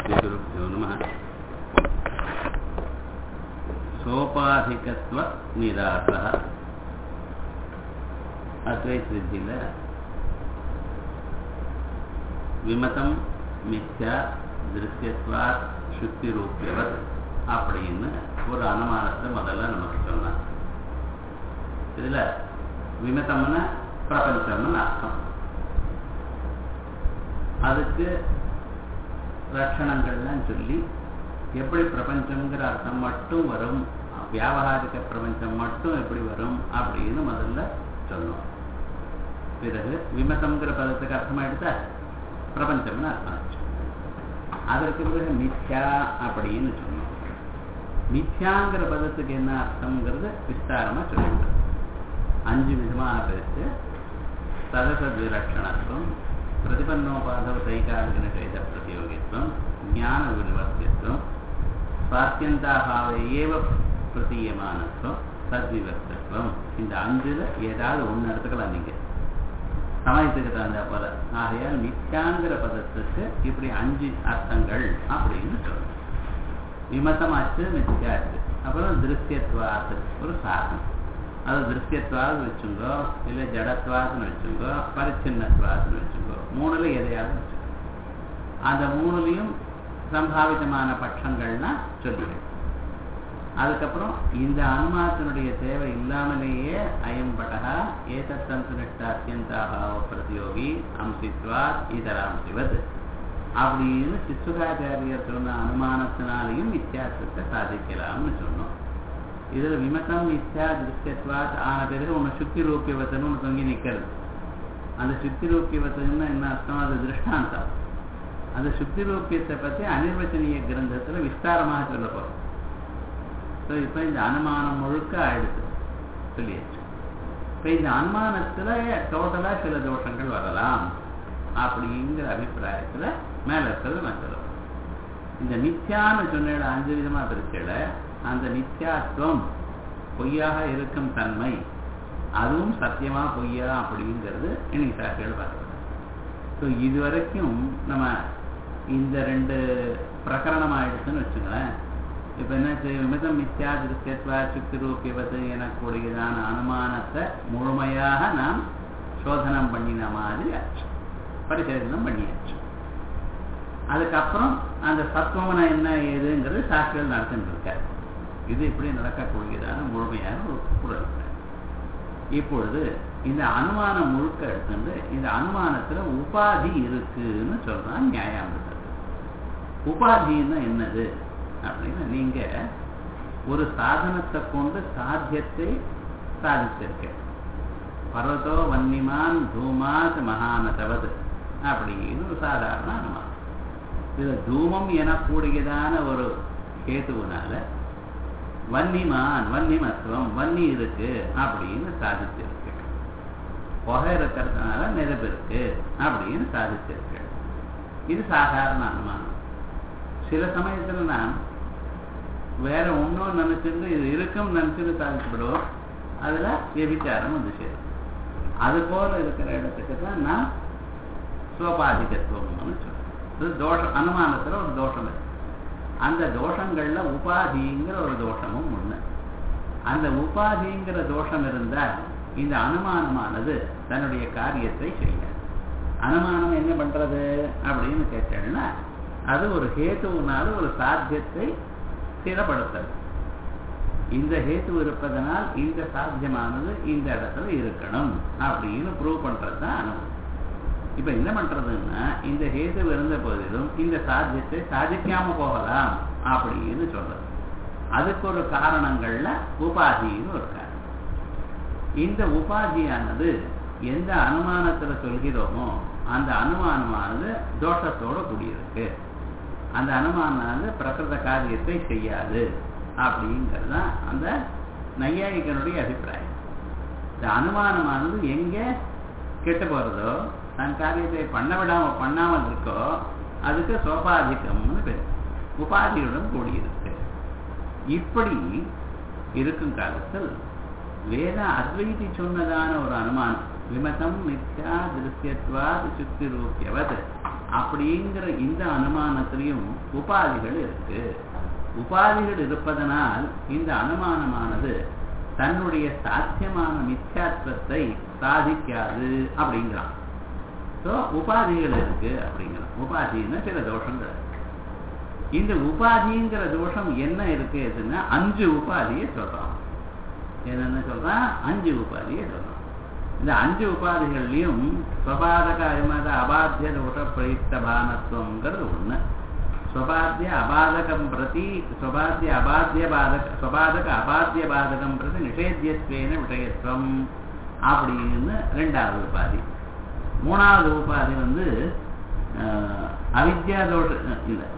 श्रीगुरुभ्यो नमः சோபாதிகத்துவ அத்வைத் வித்தியில் விமதம் மித்யா திருஷ்யத்வா சுத்தி ரூபியவர் அப்படின்னு ஒரு அனுமானத்தை முதல்ல நமக்கு சொன்னார் இதில் விமதம்னா பிரபஞ்சம்னு அர்த்தம் அதுக்கு லட்சணங்கள்லாம் சொல்லி எப்படி பிரபஞ்சம்ங்கிற அர்த்தம் மட்டும் வரும் வியாபகாரிக பிரபஞ்சம் மட்டும் எப்படி வரும் அப்படின்னு முதல்ல சொன்னோம் பிறகு விமதம்ங்கிற பதத்துக்கு அர்த்தமா எடுத்தா பிரபஞ்சம்னு அர்த்தம் ஆச்சு அதற்கு பிறகு மித்யா அப்படின்னு சொன்னோம் மித்யாங்கிற பதத்துக்கு என்ன அர்த்தம்ங்கிறது விஸ்தாரமா சொல்லிட்டு அஞ்சு விதமாக பிரித்து சதசத்விலட்சணத்துவம் प्रतिपन्नोपाधव तैकार्जुनकैत प्रतियोगित्वं ज्ञानविनिवर्तित्वं स्वात्यन्ताभावे एव பிரதீயமானத்துவம் சத்விவர்த்தத்துவம் இந்த அஞ்சுல ஏதாவது ஒன்று எடுத்துக்கலாம் நீங்க சமயத்துக்கு தகுந்த போல ஆகையால் மித்யாங்கிற பதத்துக்கு இப்படி அஞ்சு அர்த்தங்கள் அப்படின்னு சொல்லணும் விமத்தமாச்சு மித்யாச்சு அப்புறம் திருஷ்யத்வாத்து ஒரு சாதனம் அது திருஷ்யத்வாது வச்சுங்கோ இல்லை ஜடத்வாதுன்னு வச்சுங்கோ பரிச்சின்னத்வாதுன்னு வச்சுங்கோ மூணுல எதையாவது வச்சுக்கோ அந்த மூணுலையும் சம்பாவிதமான பட்சங்கள்னா சொல்லிடு அதுக்கப்புறம் இந்த அனுமானத்தினுடைய தேவை இல்லாமலேயே அயம்படகா ஏதத்தந்து அத்தியந்தாபாவ பிரதியோகி அம்சித்வாத் இதராம்சிவத் அப்படின்னு சிசுகாச்சாரியர் சொன்ன அனுமானத்தினாலையும் வித்தியாசத்தை சாதிக்கலாம்னு சொன்னோம் இதுல விமதம் மித்யா திருஷ்யத்வாத் ஆன பிறகு ஒன்று சுத்தி ரூபியவத்தன்னு ஒன்று தொங்கி நிற்கிறது அந்த சுத்தி ரூபியவத்தன்னு என்ன அர்த்தம் அது திருஷ்டாந்தம் அந்த சுத்தி ரூபியத்தை பற்றி அனிர்வச்சனீய கிரந்தத்தில் விஸ்தாரமாக சொல்ல போகிறோம் ஸோ இப்போ இந்த அனுமானம் முழுக்க ஆயிடுது சொல்லியாச்சு இப்போ இந்த அனுமானத்தில் டோட்டலாக சில தோஷங்கள் வரலாம் அப்படிங்கிற அபிப்பிராயத்தில் மேலே இருக்கிறது நான் சொல்லுவேன் இந்த நித்யான்னு சொன்ன அஞ்சு விதமாக பிரிச்சல அந்த நித்யாத்துவம் பொய்யாக இருக்கும் தன்மை அதுவும் சத்தியமா பொய்யா அப்படிங்கிறது இன்னைக்கு சாட்சிகள் பார்க்கலாம் ஸோ இது வரைக்கும் நம்ம இந்த ரெண்டு பிரகரணம் ஆயிடுச்சுன்னு வச்சுங்களேன் இப்போ என்ன விமதம் மித்யா திருஷ்யத்வா சுக்தி ரூபியவது எனக்கூடியதான அனுமானத்தை முழுமையாக நாம் சோதனம் பண்ணின மாதிரி ஆச்சு பரிசோதனம் பண்ணியாச்சு அதுக்கப்புறம் அந்த சத்துவமனை என்ன ஏதுங்கிறது சாட்சிகள் நடத்திட்டு இருக்காரு இது இப்படி நடக்கக்கூடியதான முழுமையான ஒரு குரல் இப்பொழுது இந்த அனுமானம் முழுக்க எடுத்துட்டு இந்த அனுமானத்துல உபாதி இருக்குன்னு சொல்றான் நியாயாமிரதம் உபாதின்னா என்னது அப்படின்னா நீங்க ஒரு சாதனத்தை கொண்டு சாத்தியத்தை சாதிச்சிருக்க பர்வதோ வன்னிமான் தூமாத் மகானதவது அப்படின்னு ஒரு சாதாரண அனுமானம் இது தூமம் எனக்கூடியதான ஒரு கேதுவனால வன்னிமான் வன்னிமத்துவம் வன்னி இருக்கு அப்படின்னு சாதிச்சிருக்கு புகை இருக்கிறதுனால நெருப்பு இருக்கு அப்படின்னு சாதிச்சிருக்கு இது சாதாரண அனுமானம் சில சமயத்துல நான் வேற ஒன்றும் நினைச்சிருந்து இது இருக்கும் நினைச்சிட்டு சாதிச்சுவிடுவோம் அதுல எவிச்சாரம் வந்து சேரும் அது போல இருக்கிற இடத்துக்கு தான் நான் சுவபாதிகத்துவம்னு சொல்றேன் தோஷம் அனுமானத்துல ஒரு தோஷம் இருக்கு அந்த தோஷங்கள்ல உபாதிங்கிற ஒரு தோஷமும் ஒண்ணு அந்த உபாதிங்கிற தோஷம் இருந்தால் இந்த அனுமானமானது தன்னுடைய காரியத்தை செய்ய அனுமானம் என்ன பண்றது அப்படின்னு கேட்டேன்னா அது ஒரு ஹேத்துனால ஒரு சாத்தியத்தை ஸ்திரப்படுத்துறது இந்த ஹேத்து இருப்பதனால் இந்த சாத்தியமானது இந்த இடத்துல இருக்கணும் அப்படின்னு ப்ரூவ் பண்றது தான் அனுமானம் இப்ப என்ன பண்றதுன்னா இந்த ஹேது இருந்த போதிலும் இந்த சாத்தியத்தை சாதிக்காம போகலாம் அப்படின்னு சொல்றது அதுக்கு ஒரு காரணங்கள்ல உபாதின்னு ஒரு காரணம் இந்த உபாதியானது எந்த அனுமானத்துல சொல்கிறோமோ அந்த அனுமானமானது தோஷத்தோட கூடியிருக்கு அந்த அனுமானமானது பிரகிருத காரியத்தை செய்யாது அப்படிங்கிறது தான் அந்த நையாயிகனுடைய அபிப்பிராயம் இந்த அனுமானமானது எங்க கெட்டு போறதோ தன் காரியத்தை பண்ண விடாம பண்ணாமல் இருக்கோ அதுக்கு சோபாதிக்கம்னு பேர் உபாதியுடன் கூடியிருக்கு இப்படி இருக்கும் காலத்தில் வேத அத்வைதி சொன்னதான ஒரு அனுமானம் விமதம் மித்யா திருஷ்யத்வாத் சுத்தி ரூபியவத் அப்படிங்கிற இந்த அனுமானத்திலையும் உபாதிகள் இருக்கு உபாதிகள் இருப்பதனால் இந்த அனுமானமானது தன்னுடைய சாத்தியமான மித்யாத்வத்தை சாதிக்காது அப்படிங்கிறான் ஸோ உபாதிகள் இருக்கு அப்படிங்கிறான் உபாதின்னா சில தோஷங்கள் இருக்கு இந்த உபாதிங்கிற தோஷம் என்ன இருக்கு எதுன்னா அஞ்சு உபாதியை சொல்றான் என்னென்ன சொல்றான் அஞ்சு உபாதியை சொல்றான் இந்த அஞ்சு உபாதிகள்லையும் ஸ்வபாதக அபிமத அபாத்திய தோஷ பிரயுக்த பானத்துவங்கிறது ஒண்ணு ஸ்வபாத்திய அபாதகம் பிரதி ஸ்வபாத்திய அபாத்திய பாதக ஸ்வபாதக அபாத்திய பாதகம் பிரதி நிஷேத்தியத்வேன விஷயத்துவம் அப்படின்னு ரெண்டாவது உபாதி மூணாவது உபாதி வந்து அவித்யா தோஷ இல்லை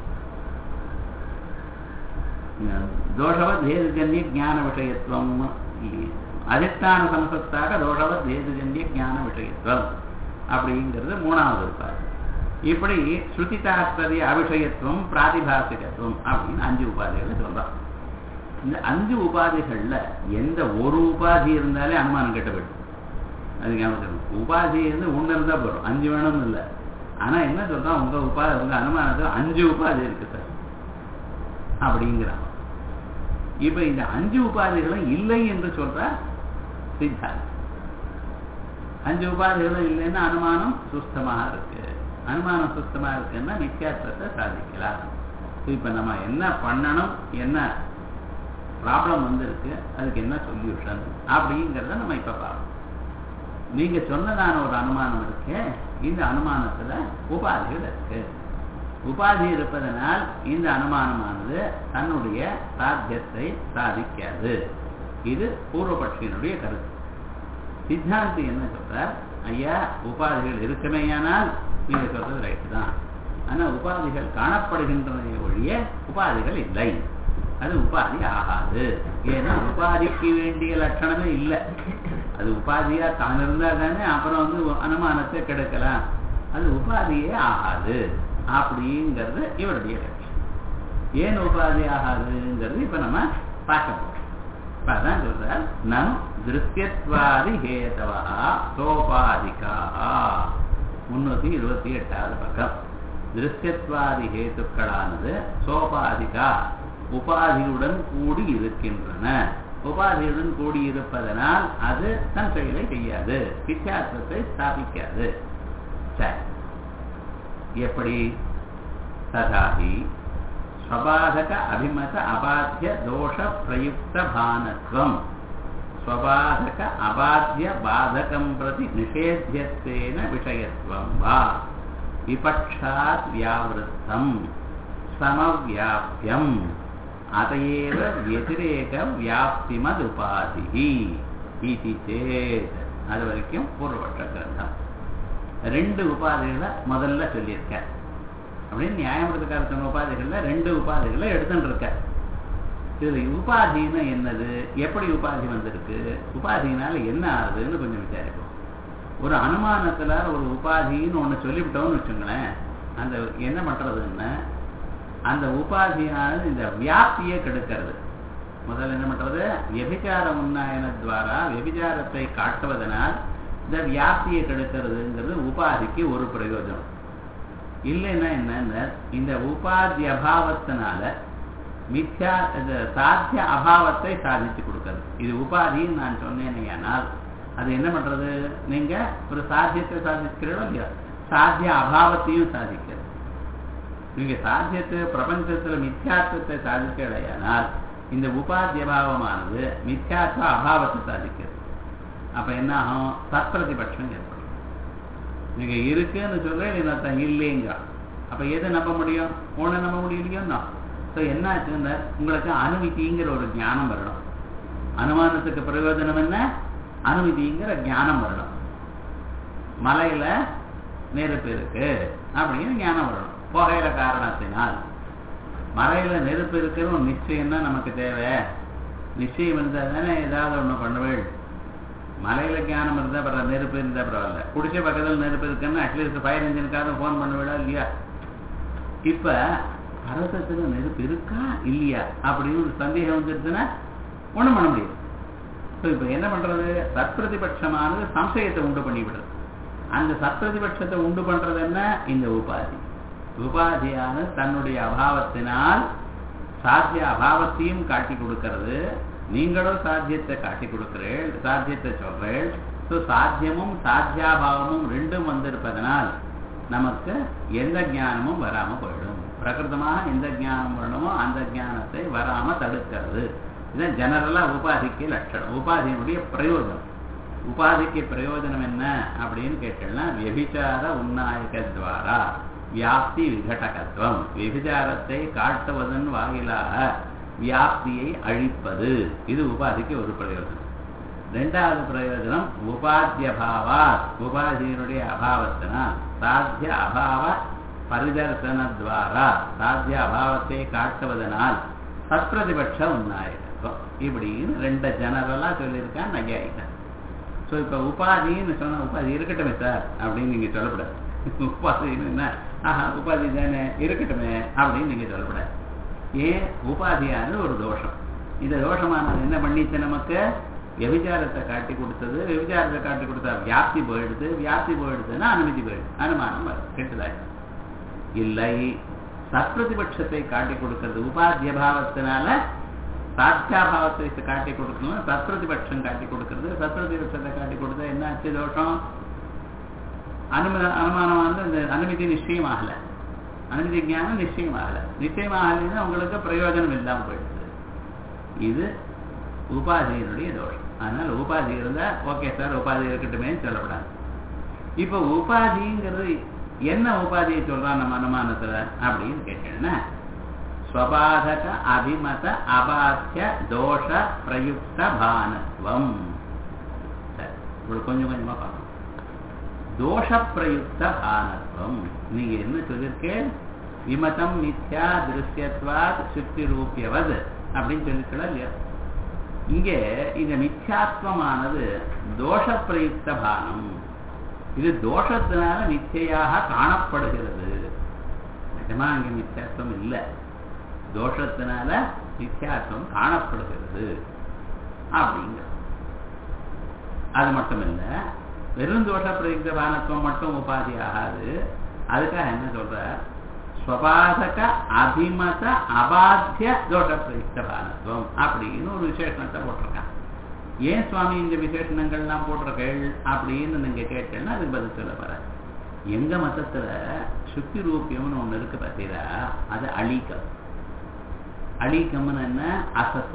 தோஷவத் ஹேதுஜன்ய ஜான விஷயத்துவம் அதிஷ்டான சம்சத்தாக தோஷவத் ஹேதுஜன்ய ஜான விஷயத்துவம் அப்படிங்கிறது மூணாவது உபாதி இப்படி ஸ்ருதி தாத்பரிய அபிஷயத்துவம் பிராதிபாசிகத்துவம் அப்படின்னு அஞ்சு உபாதிகளை சொல்றோம் இந்த அஞ்சு உபாதிகள்ல எந்த ஒரு உபாதி இருந்தாலே அனுமானம் கெட்ட போயிடும் அது ஞாபகம் உபாதி இருந்து ஒண்ணு இருந்தா போறோம் அஞ்சு வேணும்னு இல்லை ஆனா என்ன சொல்றான் உங்க உபாதி உங்க அனுமானத்துல அஞ்சு உபாதி இருக்கு சார் அப்படிங்கிறான் இப்ப இந்த அஞ்சு உபாதிகளும் இல்லை என்று சொல்ற சித்தாந்தம் அஞ்சு உபாதிகளும் இல்லைன்னா அனுமானம் சுஸ்தமாக இருக்கு அனுமானம் சுத்தமா இருக்குன்னா நித்தியாசத்தை சாதிக்கலாம் இப்ப நம்ம என்ன பண்ணணும் என்ன ப்ராப்ளம் வந்திருக்கு அதுக்கு என்ன சொல்யூஷன் அப்படிங்கிறத நம்ம இப்ப பார்ப்போம் நீங்க சொன்னதான ஒரு அனுமானம் இருக்கு இந்த அனுமானத்துல உபாதிகள் இருக்கு உபாதி இருப்பதனால் இந்த அனுமானமானது தன்னுடைய சாத்தியத்தை சாதிக்காது இது பூர்வபட்சியினுடைய கருத்து சித்தாந்தி என்ன சொல்றார் ஐயா உபாதிகள் இருக்குமேயானால் நீங்க சொல்றது ரைட்டு தான் ஆனா உபாதிகள் காணப்படுகின்றன ஒழிய உபாதிகள் இல்லை அது உபாதி ஆகாது ஏன்னா உபாதிக்கு வேண்டிய லட்சணமே இல்லை அது உபாதியா தான் இருந்தா தானே அப்புறம் வந்து அனுமானத்தை கெடுக்கலாம் அது உபாதியே ஆகாது அப்படிங்கிறது இவருடைய லட்சம் ஏன் உபாதி ஆகாதுங்கிறது இப்ப நம்ம பார்க்க போறோம் இப்ப அதான் சொல்றார் நம் திருத்தியத்வாதி ஹேதவா சோபாதிகா முன்னூத்தி இருபத்தி எட்டாவது பக்கம் திருஷ்யத்வாதி ஹேத்துக்களானது சோபாதிகா உபாதியுடன் கூடி இருக்கின்றன உபாதியுடன் கூடி இருப்பதனால் அது தன் செயலை செய்யாது வித்தியாசத்தை ஸ்தாபிக்காது சரி எப்படி ததாகி ஸ்வபாதக அபிமத அபாத்திய தோஷ பிரயுக்த பானத்வம் ஸ்வபாதக அபாத்திய பாதகம் பிரதி நிஷேத்தியத்வேன விஷயத்துவம் வா விபக்ஷாத் வியாவிருத்தம் சமவியாபியம் அதையேவ व्यतिरेक வியாப்திமது உபாதி இது சேத் அது வரைக்கும் பூர்வபட்ச கிரந்தம் ரெண்டு உபாதிகளை முதல்ல சொல்லியிருக்க அப்படின்னு நியாயப்படுத்துக்கார சொன்ன உபாதிகள்ல ரெண்டு உபாதிகளை எடுத்துட்டு இருக்க இதுல உபாதினா என்னது எப்படி உபாதி வந்திருக்கு உபாதினால என்ன ஆகுதுன்னு கொஞ்சம் விசாரிப்போம் ஒரு அனுமானத்துல ஒரு உபாதின்னு ஒண்ணு சொல்லிவிட்டோம்னு வச்சுங்களேன் அந்த என்ன பண்றதுன்னு அந்த உபாதியானது இந்த வியாப்தியை கெடுக்கிறது முதல்ல என்ன பண்றது வெபிச்சார உன்னாயனத்வாரா வெபிச்சாரத்தை காட்டுவதனால் இந்த வியாப்தியை கெடுக்கிறதுங்கிறது உபாதிக்கு ஒரு பிரயோஜனம் இல்லைன்னா என்ன இந்த உபாதி அபாவத்தினால மித்யா சாத்திய அபாவத்தை சாதிச்சு கொடுக்கிறது இது உபாதின்னு நான் சொன்னேனேயானால் அது என்ன பண்றது நீங்க ஒரு சாத்தியத்தை சாதிக்கிறீங்களோ இல்லையா சாத்திய அபாவத்தையும் சாதிக்கிறது நீங்க சாத்தியத்தை பிரபஞ்சத்துல மித்யாத்வத்தை சாதிக்கலையானால் இந்த உபாத்திய பாவமானது மித்யாத்வ அபாவத்தை சாதிக்கிறது அப்ப என்ன ஆகும் சத்பிரதிபட்சம் ஏற்படும் நீங்க இருக்குன்னு சொல்ற இன்னொருத்தன் இல்லைங்க அப்ப எதை நம்ப முடியும் ஒண்ணு நம்ப முடியலையோன்னா ஸோ என்ன ஆச்சுன்னா உங்களுக்கு அனுமதிங்கிற ஒரு ஞானம் வரணும் அனுமானத்துக்கு பிரயோஜனம் என்ன அனுமதிங்கிற ஞானம் வரணும் மலையில நெருப்பு இருக்கு அப்படின்னு ஞானம் வரணும் புகையில காரணத்தினால் மலையில நெருப்பு இருக்கிற நிச்சயம் தான் நமக்கு தேவை நிச்சயம் இருந்தால் தானே ஏதாவது ஒண்ணு பண்ணுவேள் மலையில ஞானம் இருந்தா பரவாயில்ல நெருப்பு இருந்தா பரவாயில்ல குடிச்ச பக்கத்தில் நெருப்பு இருக்குன்னு அட்லீஸ்ட் ஃபயர் இன்ஜினுக்காக ஃபோன் பண்ணுவேடா இல்லையா இப்ப பரவசத்துல நெருப்பு இருக்கா இல்லையா அப்படின்னு ஒரு சந்தேகம் வந்துருச்சுன்னா ஒண்ணும் பண்ண முடியாது ஸோ இப்போ என்ன பண்றது தற்பிரதிபட்சமானது சம்சயத்தை உண்டு பண்ணிவிடுறது அந்த சத்பிரதிபட்சத்தை உண்டு பண்றது என்ன இந்த உபாதி உபாதியான தன்னுடைய அபாவத்தினால் சாத்திய அபாவத்தையும் காட்டி கொடுக்கிறது நீங்களும் சாத்தியத்தை காட்டி கொடுக்கிறேள் சாத்தியத்தை சொல்றேள் ஸோ சாத்தியமும் சாத்தியாபாவமும் ரெண்டும் வந்திருப்பதனால் நமக்கு எந்த ஞானமும் வராம போயிடும் பிரகிருதமாக எந்த ஞானம் வரணுமோ அந்த ஞானத்தை வராம தடுக்கிறது இதுதான் ஜெனரலா உபாதிக்கு லட்சணம் உபாதியினுடைய பிரயோஜனம் உபாதிக்கு பிரயோஜனம் என்ன அப்படின்னு கேட்டீங்கன்னா வியபிச்சார உன்னாயக துவாரா வியாப்தி விகடகத்துவம் விபிச்சாரத்தை காட்டுவதன் வாயிலாக வியாப்தியை அழிப்பது இது உபாதிக்கு ஒரு பிரயோஜனம் ரெண்டாவது பிரயோஜனம் உபாத்தியபாவா உபாதியினுடைய அபாவத்தினால் சாத்திய அபாவ பரிதர்சனத்வாரா சாத்திய அபாவத்தை காட்டுவதனால் சத்பிரதிபட்ச உன்னாயகத்துவம் இப்படின்னு ரெண்டு ஜெனரலா சொல்லியிருக்கான் நகையாயிட்டான் ஸோ இப்போ உபாதின்னு சொன்ன உபாதி இருக்கட்டுமே சார் அப்படின்னு நீங்க சொல்லக்கூடாது உபாதின்னு என்ன ஆஹா உபாதி தானே இருக்கட்டுமே அப்படின்னு நீங்க சொல்லக்கூடாது ஏன் உபாதியானது ஒரு தோஷம் இந்த தோஷமானது என்ன பண்ணிச்சு நமக்கு விபச்சாரத்தை காட்டி கொடுத்தது விபச்சாரத்தை காட்டி கொடுத்தா வியாப்தி போயிடுது வியாப்தி போயிடுதுன்னா அனுமதி போயிடுது அனுமானம் வரும் கெட்டுதாச்சு இல்லை சத்பிரதிபட்சத்தை காட்டி கொடுக்கிறது உபாத்தியபாவத்தினால சாத்தியாபாவத்தை காட்டி கொடுக்கணும் சத்பிரதிபட்சம் காட்டி கொடுக்கிறது சத்பிரதிபட்சத்தை காட்டி கொடுத்தா என்ன ஆச்சு தோஷம் அனும அனுமானம் வந்து இந்த அனுமதி நிச்சயம் ஆகல அனுமதி ஞானம் நிச்சயம் ஆகல நிச்சயம் ஆகலைன்னா உங்களுக்கு பிரயோஜனம் இல்லாமல் போயிடுது இது உபாதியினுடைய தோஷம் அதனால உபாதி இருந்தா ஓகே சார் உபாதி இருக்கட்டுமே சொல்லப்படாது இப்ப உபாதிங்கிறது என்ன உபாதியை சொல்றான் நம்ம அனுமானத்துல அப்படின்னு கேட்டேன்னா ஸ்வபாதக அபிமத அபாத்திய தோஷ பிரயுக்த பானத்துவம் சரி உங்களுக்கு கொஞ்சம் கொஞ்சமா பார்க்கணும் தோஷ பிரயுக்த பானத்துவம் நீங்க என்ன சொல்லியிருக்கேன் விமதம் மித்யா திருஷ்யத்வாத் சுத்தி ரூபியவது அப்படின்னு சொல்லிருக்கலாம் இல்லையா இங்கே இந்த மித்யாத்வமானது தோஷ பிரயுக்த பானம் இது தோஷத்தினால மிச்சையாக காணப்படுகிறது நிஜமா அங்கே மித்யாத்வம் இல்லை தோஷத்தினால மித்யாத்வம் காணப்படுகிறது அப்படிங்கிற அது மட்டும் இல்ல வெறும் தோஷ பிரயுக்த பானத்துவம் மட்டும் உபாதி ஆகாது அதுக்காக என்ன சொல்ற ஸ்வபாதக அபிமத அபாத்திய தோஷ பிரயுக்த பானத்துவம் அப்படின்னு ஒரு விசேஷணத்தை போட்டிருக்கான் ஏன் சுவாமி இந்த விசேஷணங்கள்லாம் போட்டிருக்கள் அப்படின்னு நீங்க கேட்டேன்னா அதுக்கு பதில் சொல்ல போற எங்க மதத்துல சுத்தி ரூபியம்னு ஒண்ணு இருக்கு பார்த்தீங்களா அது அழிக்கம் அழிக்கம்னு என்ன அசத்து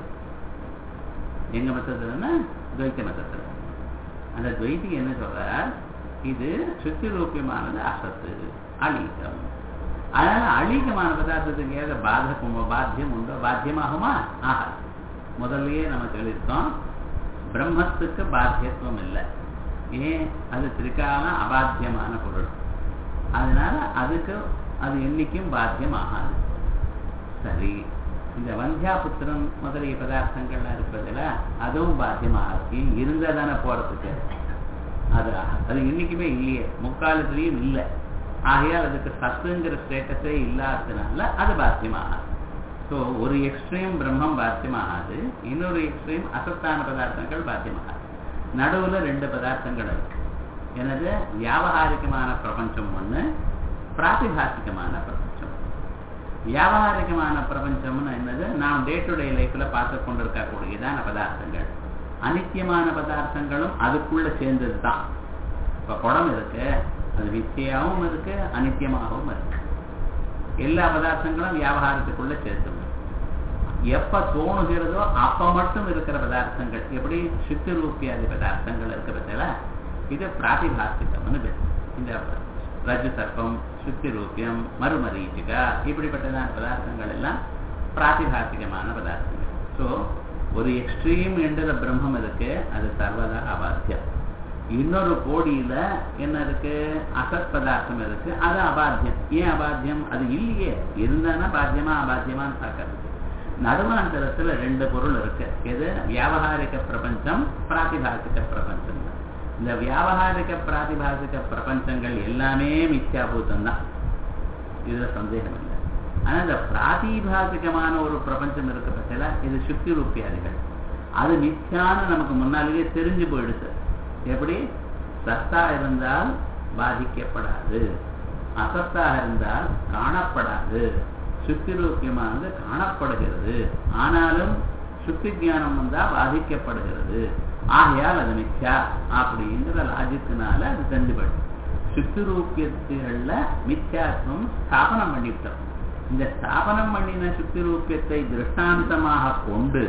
எங்க மதத்துலன்னா துவைத்த மதத்துல அந்த துவைத்திக்கு என்ன சொல்றார் இது சுத்தி ரூபியமானது அசத்து அழிக்கம் அதனால அழிக்கமான பதார்த்தத்துக்கு ஏதாவது பாதகம் பாத்தியம் உண்டோ பாத்தியமாகுமா ஆகாது முதல்லயே நம்ம சொல்லியிருக்கோம் பிரம்மத்துக்கு பாத்தியத்துவம் இல்லை ஏன் அது திரிகால அபாத்தியமான பொருள் அதனால அதுக்கு அது என்னைக்கும் பாத்தியம் ஆகாது சரி இந்த வந்தியாபுத்திரம் முதலிய பதார்த்தங்கள்லாம் இருப்பதில் அதுவும் பாத்தியமாகாது இருந்தா தானே போறதுக்கு அது அது இன்னைக்குமே இல்லையே முக்காலத்திலையும் இல்லை ஆகையால் அதுக்கு சத்துங்கிற ஸ்டேட்டஸே இல்லாததுனால அது பாத்தியமாகாது ஸோ ஒரு எக்ஸ்ட்ரீம் பிரம்மம் பாத்தியமாகாது இன்னொரு எக்ஸ்ட்ரீம் அசத்தான பதார்த்தங்கள் பாத்தியமாகாது நடுவில் ரெண்டு பதார்த்தங்கள் இருக்கு எனது வியாபகாரிகமான பிரபஞ்சம் ஒன்று பிராத்திபாசிகமான பிரபஞ்சம் வியாபகாரிகமான பிரபஞ்சம்னு என்னது நாம் டே டு டே லைஃப்ல பார்த்து கொண்டிருக்கக்கூடியதான பதார்த்தங்கள் அனித்தியமான பதார்த்தங்களும் அதுக்குள்ள சேர்ந்தது தான் இப்போ குடம் இருக்கு அது வித்தியாவும் இருக்கு அனித்தியமாகவும் இருக்கு எல்லா பதார்த்தங்களும் வியாபாரத்துக்குள்ள சேர்த்து எப்ப தோணுகிறதோ அப்ப மட்டும் இருக்கிற பதார்த்தங்கள் எப்படி சித்து ரூபியாதி பதார்த்தங்கள் இருக்கிறதுல இது பிராதிபாசிகம்னு பேர் இந்த ரஜு சர்ப்பம் சுத்தி ரூபியம் மறுமரீச்சிகா இப்படிப்பட்டதான பதார்த்தங்கள் எல்லாம் பிராதிபாசிகமான பதார்த்தங்கள் ஸோ ஒரு எக்ஸ்ட்ரீம் என்ற பிரம்மம் இருக்கு அது சர்வதா அபாத்தியம் இன்னொரு கோடியில என்ன இருக்கு அசத் பதார்த்தம் இருக்கு அது அபாத்தியம் ஏன் அபாத்தியம் அது இல்லையே இருந்தானா பாத்தியமா அபாத்தியமான்னு பார்க்கறது நடுவாந்தரத்துல ரெண்டு பொருள் இருக்கு எது வியாபகாரிக பிரபஞ்சம் பிராத்திபாசிக பிரபஞ்சம் இந்த வியாபகாரிக பிராத்திபாசிக பிரபஞ்சங்கள் எல்லாமே மித்யாபூதம் தான் இதுல சந்தேகம் இல்லை ஆனா இந்த பிராத்திபாசிகமான ஒரு பிரபஞ்சம் இருக்கு பட்சல இது சுத்தி ரூபியாதிகள் அது மித்யான்னு நமக்கு முன்னாலேயே தெரிஞ்சு போயிடுச்சு எப்படி சத்தா இருந்தால் பாதிக்கப்படாது அசத்தாக இருந்தால் காணப்படாது சுத்தி ரூபியமானது காணப்படுகிறது ஆனாலும் சுத்தி ஞானம் வந்தா பாதிக்கப்படுகிறது ஆகையால் அது மிச்சா அப்படிங்கிற லாஜிக்கினால அது தெரிஞ்சுபடும் சுத்திரூபியத்துகள்ல மித்யாத்வம் ஸ்தாபனம் பண்ணிவிட்டோம் இந்த ஸ்தாபனம் பண்ணின சுத்திரூபியத்தை திருஷ்டாந்தமாக கொண்டு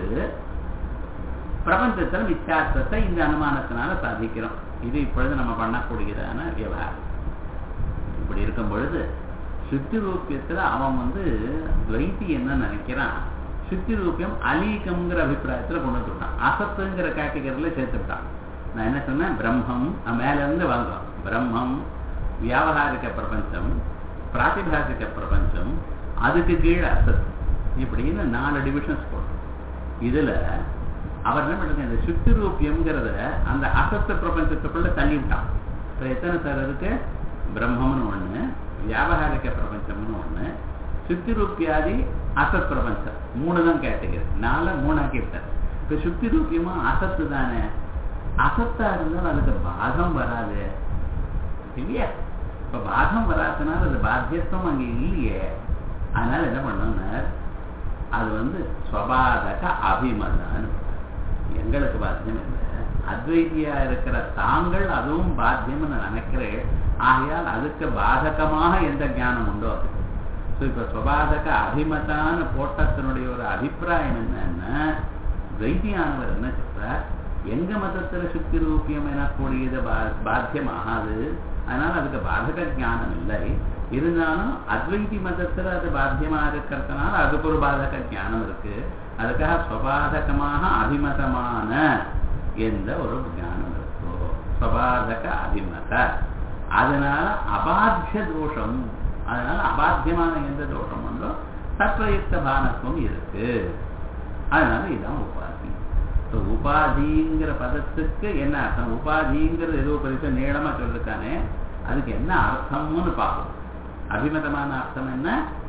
பிரபஞ்சத்தில் மித்யாத்வத்தை இந்த அனுமானத்தினால சாதிக்கிறோம் இது இப்பொழுது நம்ம பண்ணக்கூடியதான விவகாரம் இப்படி இருக்கும் பொழுது சுத்தி ரூபியத்துல அவன் வந்து துவைத்தி என்ன நினைக்கிறான் சுத்தி ரூபியம் அலீகம்ங்கிற அபிப்பிராயத்துல கொண்டு வந்துட்டான் அசத்துங்கிற கேட்டகரியில சேர்த்துட்டான் நான் என்ன சொன்னேன் பிரம்மம் மேல இருந்து வாங்கும் பிரம்மம் வியாபகாரிக பிரபஞ்சம் பிராத்திபாசிக பிரபஞ்சம் அதுக்கு கீழே அசத் இப்படின்னு நாலு டிவிஷன்ஸ் போடும் இதுல அவர் என்ன பண்ணுங்க இந்த சுத்தி ரூபியம்ங்கிறத அந்த அசத்த பிரபஞ்சத்துக்குள்ள தள்ளி விட்டான் இப்போ எத்தனை சார் இருக்கு பிரம்மம்னு ஒண்ணு வியாபகாரிக பிரபஞ்சம்னு ஒண்ணு சுத்தி ரூபியாதி அசத் பிரபஞ்சம் மூணு தான் கேட்டகரி நாலு மூணாக்கி விட்டார் இப்ப சுத்தி ரூபியமா அசத்து தானே அசத்தா இருந்தால் அதுக்கு பாகம் வராது இல்லையா இப்ப பாகம் வராதனால அது பாத்தியத்துவம் அங்க இல்லையே அதனால என்ன பண்ணோம்னா அது வந்து ஸ்வபாதக அபிமதான்னு எங்களுக்கு பாத்தியம் இல்லை அத்வைதியா இருக்கிற தாங்கள் அதுவும் பாத்தியம்னு நினைக்கிறேன் ஆகையால் அதுக்கு பாதகமாக எந்த ஞானம் உண்டோ அது ஸோ இப்போ சுபாதக அபிமதான போட்டத்தினுடைய ஒரு அபிப்பிராயம் என்னன்னா வைத்தியானவர் என்ன சொல்றார் எங்க மதத்துல சுத்தி ரூபியம் எனக்கூடியது பாத்தியமாகாது அதனால அதுக்கு பாதக ஞானம் இல்லை இருந்தாலும் அத்வைதி மதத்துல அது பாத்தியமா இருக்கிறதுனால அதுக்கு ஒரு பாதக ஞானம் இருக்கு அதுக்காக சுபாதகமாக அபிமதமான எந்த ஒரு ஞானம் இருக்கோ சுபாதக அபிமத அதனால அபாத்திய தோஷம் அதனால அபாத்தியமான எந்த தோஷம் உண்டோ தத்வயுக்த பானத்துவம் இருக்கு அதனால இதுதான் உபாதி இப்போ உபாதிங்கிற பதத்துக்கு என்ன அர்த்தம் உபாதிங்கிறது ஏதோ பெருசா நீளமா சொல்லிருக்கானே அதுக்கு என்ன அர்த்தம்னு பார்ப்போம் அபிமதமான அர்த்தம் என்ன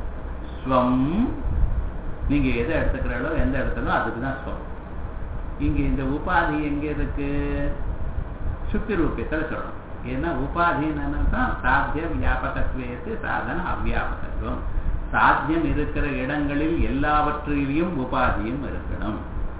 ஸ்வம் நீங்க எதை எடுத்துக்கிறீங்களோ எந்த இடத்துலோ அதுக்கு தான் ஸ்வம் இங்க இந்த உபாதி எங்க இருக்கு சுத்தி ரூபியத்தில் சொல்லணும் ஏன்னா உபாதின்னு என்னன்னா சாத்திய வியாபகத்துவத்து சாதன அவ்வியாபகத்துவம் சாத்தியம் இருக்கிற இடங்களில் எல்லாவற்றிலையும் உபாதியும் இருக்கணும்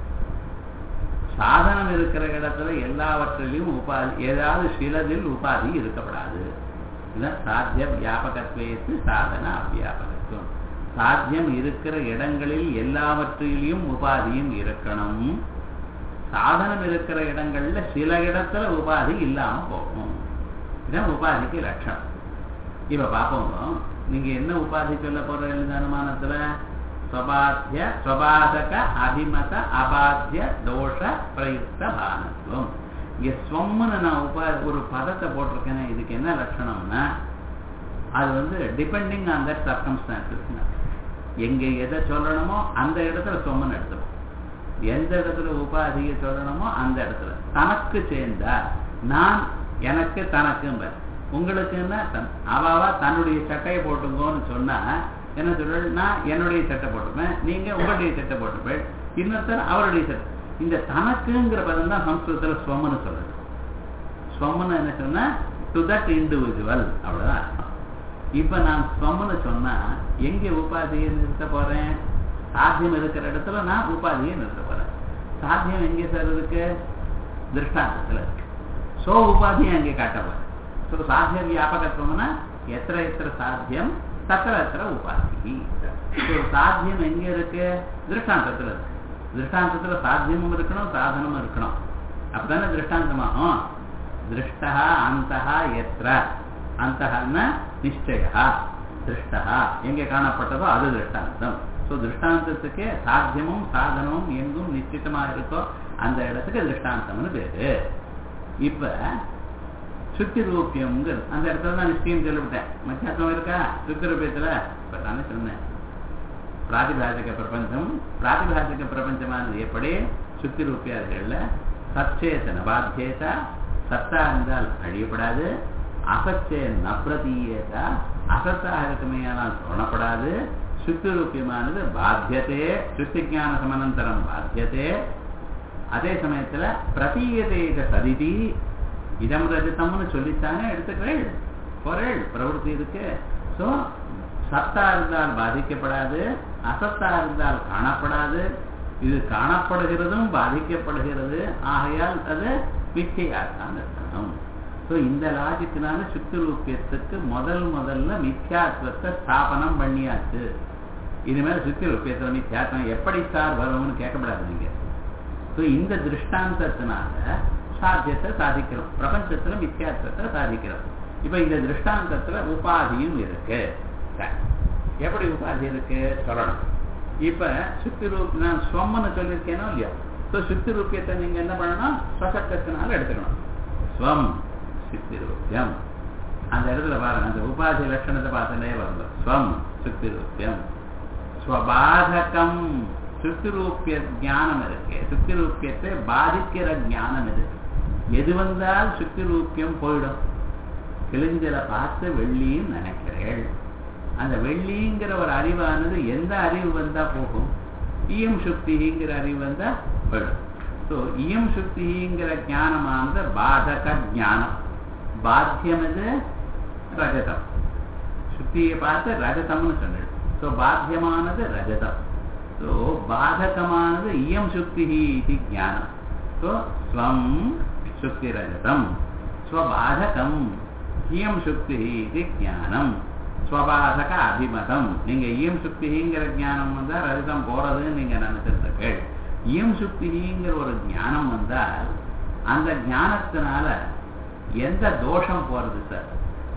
சாதனம் இருக்கிற இடத்துல எல்லாவற்றிலையும் உபாதி ஏதாவது சிலதில் உபாதி இருக்கப்படாது இதுதான் சாத்திய வியாபகத்துவத்து சாதன அவ்வியாபகத்துவம் சாத்தியம் இருக்கிற இடங்களில் எல்லாவற்றிலையும் உபாதியும் இருக்கணும் சாதனம் இருக்கிற இடங்கள்ல சில இடத்துல உபாதி இல்லாம போகும் இதுதான் உபாதிக்கு லட்சணம் இப்ப பார்ப்போம் நீங்க என்ன உபாதி சொல்ல போற இந்த அனுமானத்துல ஸ்வபாத்திய ஸ்வபாதக அபிமத அபாத்திய தோஷ பிரயுக்த பானத்துவம் இங்க ஸ்வம்னு நான் உபா ஒரு பதத்தை போட்டிருக்கேன் இதுக்கு என்ன லட்சணம்னா அது வந்து டிபெண்டிங் ஆன் தட் சர்க்கம்ஸ்டான்சஸ் எங்க எதை சொல்லணுமோ அந்த இடத்துல சொம்மன் எடுத்துக்கும் எந்த இடத்துல உபாதியை சொல்லணுமோ அந்த இடத்துல தனக்கு சேர்ந்தா நான் எனக்கு தனக்கு உங்களுக்குன்னா அவாவா தன்னுடைய சட்டையை போட்டுங்கோன்னு சொன்னா என்ன சொல்ற நான் என்னுடைய சட்டை போட்டுப்பேன் நீங்க உங்களுடைய சட்டை போட்டுப்பேன் இன்னொருத்தர் அவருடைய சட்டை இந்த தனக்குங்கிற பதம் தான் சம்ஸ்கிருதத்துல ஸ்வம்னு சொல்றது ஸ்வம்னு என்ன சொன்னா டு தட் இண்டிவிஜுவல் அவ்வளவுதான் அர்த்தம் இப்ப நான் ஸ்வம்னு சொன்னா எங்க உபாதியை நிறுத்த போறேன் சாத்தியம் இருக்கிற இடத்துல நான் உபாதியை நிறுத்த போறேன் சாத்தியம் எங்கே சார் இருக்கு திருஷ்டாந்தத்துல இருக்கு சோ உபாதியை அங்கே காட்ட போறேன் ஸோ சாத்திய வியாபகத்துவம்னா எத்திர எத்திர சாத்தியம் தத்திர எத்திர உபாதி ஸோ சாத்தியம் எங்க இருக்கு திருஷ்டாந்தத்துல இருக்கு திருஷ்டாந்தத்துல சாத்தியமும் இருக்கணும் சாதனமும் இருக்கணும் அப்பதானே திருஷ்டாந்தமாகும் திருஷ்டா அந்தஹா எத்திர அந்தஹன்னா நிச்சயா திருஷ்டா எங்கே காணப்பட்டதோ அது திருஷ்டாந்தம் ஸோ திருஷ்டாந்தத்துக்கு சாத்தியமும் சாதனமும் எங்கும் நிச்சயமா இருக்கோ அந்த இடத்துக்கு திருஷ்டாந்தம்னு பேரு இப்ப சுத்தி ரூபியம்ங்கிறது அந்த இடத்துல தான் நிச்சயம் சொல்லிவிட்டேன் மத்தியாசம் இருக்கா சுத்தி ரூபியத்துல இப்ப தானே சொன்னேன் பிராதிபாசிக பிரபஞ்சம் பிராதிபாசிக பிரபஞ்சமானது எப்படி சுத்தி ரூபியார்கள்ல சச்சேதன பாத்தியதா சத்தா இருந்தால் அழியப்படாது அசச்சே நப்ரதீயதா அசத்தாக இருக்குமையானால் தோணப்படாது சுத்தி ரூபியமானது பாத்தியத்தே சுத்தி ஜான சமனந்தரம் பாத்தியத்தே அதே சமயத்துல பிரதீயதே சதிதி இதம் ரஜிதம்னு சொல்லித்தானே எடுத்துக்கிறேன் பொருள் பிரவருத்தி இருக்கு ஸோ சத்தா இருந்தால் பாதிக்கப்படாது அசத்தா இருந்தால் காணப்படாது இது காணப்படுகிறதும் பாதிக்கப்படுகிறது ஆகையால் அது மிச்சையாத்தான் இருக்கணும் ஸோ இந்த லாஜிக்கினால சுத்திரூப்பியத்துக்கு முதல் முதல்ல மித்யாத்வத்தை ஸ்தாபனம் பண்ணியாச்சு இனிமேல் சுத்திரூப்பியத்தில் மித்யாத்வம் எப்படி சார் வரும்னு கேட்கப்படாது நீங்க ஸோ இந்த திருஷ்டாந்தத்தினால சாத்தியத்தை சாதிக்கிறோம் பிரபஞ்சத்துல மித்யாத்வத்தை சாதிக்கிறோம் இப்ப இந்த திருஷ்டாந்தத்துல உபாதியும் இருக்கு சரி. எப்படி உபாதி இருக்கு சொல்லணும் இப்ப சுத்தி ரூப் நான் ஸ்வம்னு சொல்லியிருக்கேனோ இல்லையா ஸோ சுத்தி ரூபியத்தை நீங்க என்ன பண்ணணும் ஸ்வசக்கத்தினால எடுத்துக்கணும் ஸ்வம் சுத்தி ரூபியம் அந்த இடத்துல பாருங்க அந்த உபாதி லட்சணத்தை பார்த்துட்டே வரணும் ஸ்வம் சுத்தி ரூபியம் ஸ்வபாதகம் சுத்திரூப்பிய ஞானம் இருக்கு சுத்திரூப்பியத்தை பாதிக்கிற ஞானம் இருக்கு எது வந்தால் சுத்திரூப்பியம் போயிடும் கிழிஞ்சலை பார்த்து வெள்ளின்னு நினைக்கிறேள் அந்த வெள்ளிங்கிற ஒரு அறிவானது எந்த அறிவு வந்தா போகும் இயம் சுக்திங்கிற அறிவு வந்தா போயிடும் ஸோ இயம் சுக்திங்கிற ஞானமானது பாதக ஞானம் பாத்தியம் இது ரஜதம் சுத்தியை பார்த்து ரஜதம்னு சொன்னது ஸோ பாத்தியமானது ரஜதம் ஸோ பாதகமானது இயம் சுக்தி இது ஞானம் ஸோ ஸ்வம் சுக்தி ரஜதம் ஸ்வபாதகம் இயம் சுக்தி இது ஞானம் ஸ்வபாதக அபிமதம் நீங்க இயம் சுக்திங்கிற ஞானம் வந்தா ரஜதம் போறதுன்னு நீங்க நினைச்சிருக்க இயம் சுக்திங்கிற ஒரு ஞானம் வந்தால் அந்த ஞானத்தினால எந்த தோஷம் போறது சார்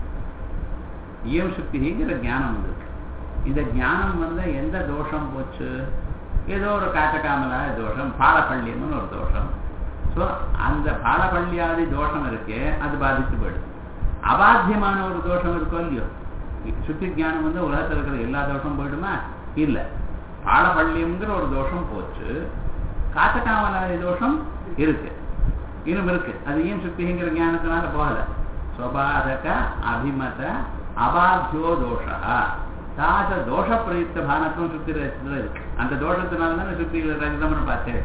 இயம் சுக்திங்கிற ஞானம் வந்திருக்கு இந்த ஞானம் வந்த எந்த தோஷம் போச்சு ஏதோ ஒரு காட்டக்காமலா தோஷம் பாலப்பள்ளியம்னு ஒரு தோஷம் ஸோ அந்த பாலப்பள்ளியாதி தோஷம் இருக்கே அது பாதித்து போயிடுது அபாத்தியமான ஒரு தோஷம் இருக்கோ இல்லையோ சுத்தி ஞானம் வந்து உலகத்தில் இருக்கிற எல்லா தோஷம் போயிடுமா இல்லை பாலப்பள்ளியம்ங்கிற ஒரு தோஷம் போச்சு காட்டக்காமலாதி தோஷம் இருக்கு இன்னும் இருக்கு அது ஏன் சுத்திங்கிற ஞானத்தினால போகல ஸ்வபாதக அபிமத அபாத்தியோ தோஷா தாச தோஷ பிரயுக்த பானத்துவம் சுத்தி ரசித்துல இருக்கு அந்த தோஷத்தினால தானே சுத்திகள் ரஜிதம்னு பார்த்தேன்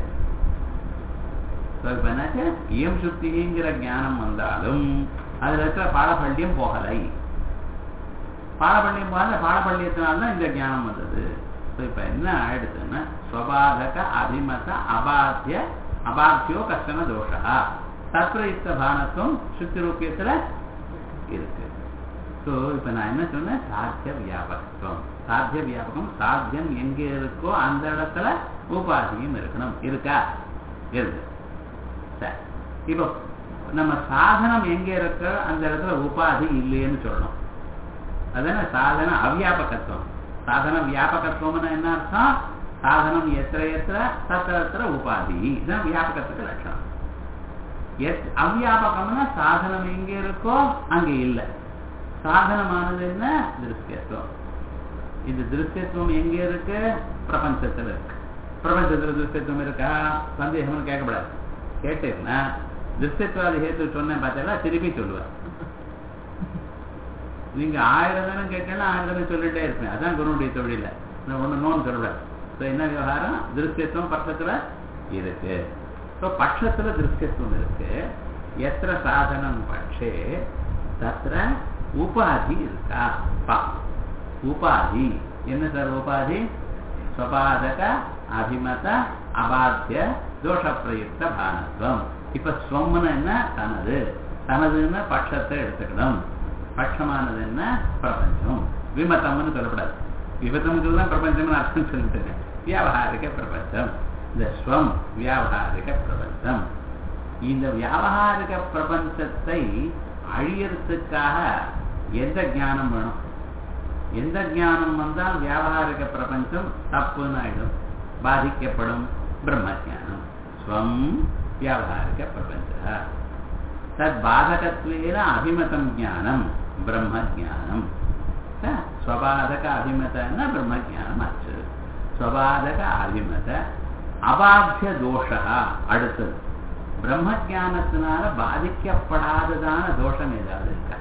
இப்ப என்னாச்சு இயம் சுத்திங்கிற ஞானம் வந்தாலும் அதுல இருக்கிற பாலப்பள்ளியம் போகலை பாலப்பள்ளியம் போகல பாலப்பள்ளியத்தினால தான் இந்த ஞானம் வந்தது இப்ப என்ன ஆயிடுதுன்னா ஸ்வபாதக அபிமத அபாத்திய அபாத்தியோ கஷ்டன தோஷா தத்ரயுக்த பானத்துவம் சுத்தி ரூபியத்துல இருக்கு ஸோ இப்போ நான் என்ன சொன்னேன் சாத்திய வியாபகத்துவம் சாத்திய வியாபகம் சாத்தியம் எங்க இருக்கோ அந்த இடத்துல உபாதியும் இருக்கணும் இருக்கா இருக்கு சரி இப்போ நம்ம சாதனம் எங்க இருக்கோ அந்த இடத்துல உபாதி இல்லைன்னு சொல்லணும் அதான சாதன அவ்யாபகத்துவம் சாதன வியாபகத்துவம்னு என்ன அர்த்தம் சாதனம் எத்திர எத்திர தத்திர எத்திர உபாதி இதுதான் வியாபகத்துக்கு லட்சணம் எத் அவ்யாபகம்னா சாதனம் எங்க இருக்கோ அங்க இல்லை சாதனமானது என்ன திருஷ்யத்துவம் இந்த திருஷ்யத்துவம் எங்க இருக்கு பிரபஞ்சத்துல இருக்கு பிரபஞ்சத்துல திருஷ்யத்துவம் இருக்கா சந்தேகம்னு கேட்கக்கூடாது கேட்டேன்னா திருஷ்யத்துவாதி ஹேத்து சொன்னேன் பார்த்தா திருப்பி சொல்லுவேன் நீங்க ஆயிரம் தானே கேட்டேன்னா ஆயிரம் தானே சொல்லிட்டே இருப்பேன் அதான் குருனுடைய தொழில நான் ஒண்ணு நோன்னு சொல்லக்கூடாது ஸோ என்ன விவகாரம் திருஷ்யத்துவம் பட்சத்துல இருக்கு ஸோ பட்சத்துல திருஷ்யத்துவம் இருக்கு எத்திர சாதனம் பட்சே தத்திர உபாதி இருக்கா பா உபாதி என்ன சார் உபாதி ஸ்வபாதக அபிமத அபாத்திய தோஷ பிரயுக்த பானத்துவம் இப்ப ஸ்வம்னு என்ன தனது தனதுன்னு பட்சத்தை எடுத்துக்கணும் பட்சமானது என்ன பிரபஞ்சம் விமதம்னு சொல்லப்படாது விமதம்ங்கிறது தான் பிரபஞ்சம்னு அர்த்தம் சொல்லிட்டு வியாபகாரிக பிரபஞ்சம் இந்த ஸ்வம் வியாபகாரிக பிரபஞ்சம் இந்த வியாபகாரிக பிரபஞ்சத்தை அழியறதுக்காக எந்த ஞானம் வேணும் எந்த ஞானம் வந்தால் வியாபாரிக பிரபஞ்சம் தப்புன்னு ஆயிடும் பாதிக்கப்படும் பிரம்ம ஜானம் ஸ்வம் வியாபாரிக பிரபஞ்ச தத் பாதகத்வேன அபிமதம் ஞானம் பிரம்ம ஜானம் ஸ்வபாதக அபிமதன்னா பிரம்ம ஜானம் ஆச்சு ஸ்வபாதக அபிமத அபாத்திய தோஷா அடுத்தது பிரம்ம ஜானத்தினால பாதிக்கப்படாததான தோஷம் ஏதாவது இருக்கா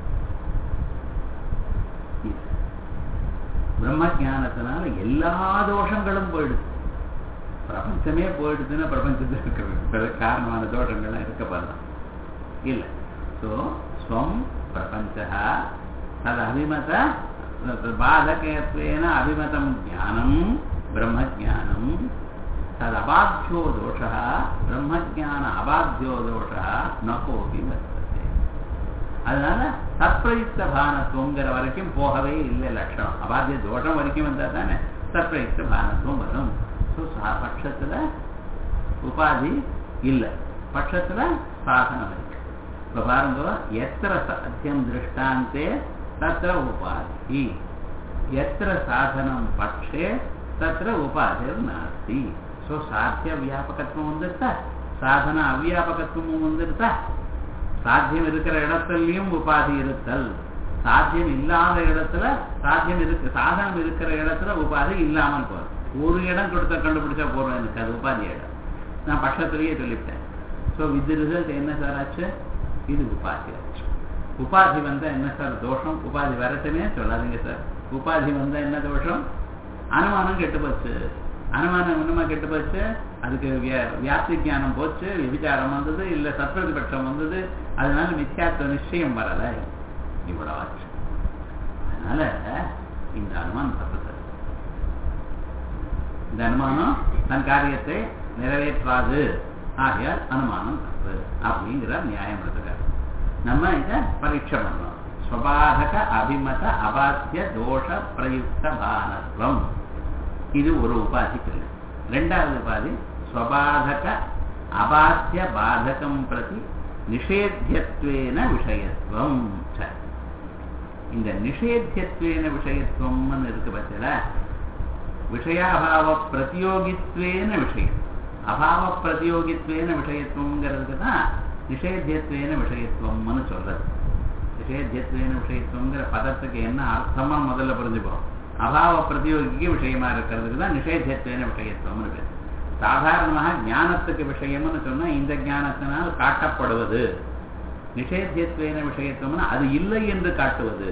பிரம்ம ஜானத்தினால எல்லா தோஷங்களும் போயிடுது பிரபஞ்சமே போயிடுதுன்னா பிரபஞ்சத்தில் இருக்கிற காரணமான தோஷங்கள்லாம் இருக்க பாருலாம் இல்லை ஸோ ஸ்வம் பிரபஞ்சः तदभिमत बाधकत्वेन अभिमतं ज्ञानं ब्रह्मज्ञानं तदबाध्यो दोषः ब्रह्मज्ञान अबाध्यो दोषः न कोऽपि वर्तते அதனால தற்பிரயுக்த பானத்துவங்கிற வரைக்கும் போகவே இல்லை லட்சணம் அபாத்திய தோஷம் வரைக்கும் வந்தா தானே தற்பிரயுக்த பானத்துவம் வரும் ஸோ பட்சத்துல உபாதி இல்லை பட்சத்துல சாதனம் இருக்கு இப்ப பாருங்க எத்திர சாத்தியம் திருஷ்டாந்தே தத்திர உபாதி எத்திர சாதனம் பட்சே தத்திர உபாதிர் நாஸ்தி ஸோ சாத்திய வியாபகத்துவம் வந்துருத்தா சாதன அவ்வியாபகத்துவமும் வந்துருத்தா சாத்தியம் இருக்கிற இடத்துலயும் உபாதி இருத்தல் சாத்தியம் இல்லாத இடத்துல சாத்தியம் இருக்கு சாதனம் இருக்கிற இடத்துல உபாதி இல்லாமல் போகுது ஒரு இடம் கொடுத்த கண்டுபிடிச்சா போறோம் எனக்கு அது உபாதி இடம் நான் பட்சத்திலேயே சொல்லிவிட்டேன் ஸோ வித் ரிசல்ட் என்ன சார் ஆச்சு இது உபாதி ஆச்சு உபாதி வந்தா என்ன சார் தோஷம் உபாதி வரட்டுமே சொல்லாதீங்க சார் உபாதி வந்தா என்ன தோஷம் அனுமானம் கெட்டு போச்சு அனுமானம் இன்னுமா கெட்டு போச்சு அதுக்கு வியாப்தி ஜானம் போச்சு விபிச்சாரம் வந்தது இல்ல சத்பிரதிபட்சம் வந்தது அதனால மித்யாத்துவ நிச்சயம் வரல இவ்வளவு ஆச்சு அதனால இந்த அனுமானம் தப்பு சார் இந்த அனுமானம் தன் காரியத்தை நிறைவேற்றாது ஆகையால் அனுமானம் தப்பு அப்படிங்கிற நியாயம் எடுத்துக்காரு நம்ம இதை பரீட்சை பண்ணோம் ஸ்வபாதக அபிமத அபாத்திய தோஷ பிரயுக்த பானத்வம் இது ஒரு உபாதிக்கு ரெண்டாவது உபாதி ஸ்வபாதக அபாத்திய பாதகம் பிரதி நிஷேத்தியத்வேன விஷயத்துவம் இந்த நிஷேத்தியத்வேன விஷயத்துவம்னு இருக்கு பட்சல விஷயாபாவ பிரதியோகித்வேன விஷயம் அபாவ பிரதியோகித்வேன விஷயத்துவங்கிறதுக்கு தான் நிஷேத்தியத்வேன விஷயத்துவம்னு சொல்றது நிஷேத்தியத்வேன விஷயத்துவங்கிற பதத்துக்கு என்ன அர்த்தமா முதல்ல புரிஞ்சுக்கிறோம் அபாவ பிரதியோகிக்கு விஷயமா இருக்கிறதுக்கு தான் நிஷேத்தியத்வேன விஷயத்துவம்னு பேர் சாதாரணமாக ஞானத்துக்கு விஷயம்னு சொன்னா இந்த ஞானத்தினால் காட்டப்படுவது நிஷேத்தியத்வேன விஷயத்துவம்னா அது இல்லை என்று காட்டுவது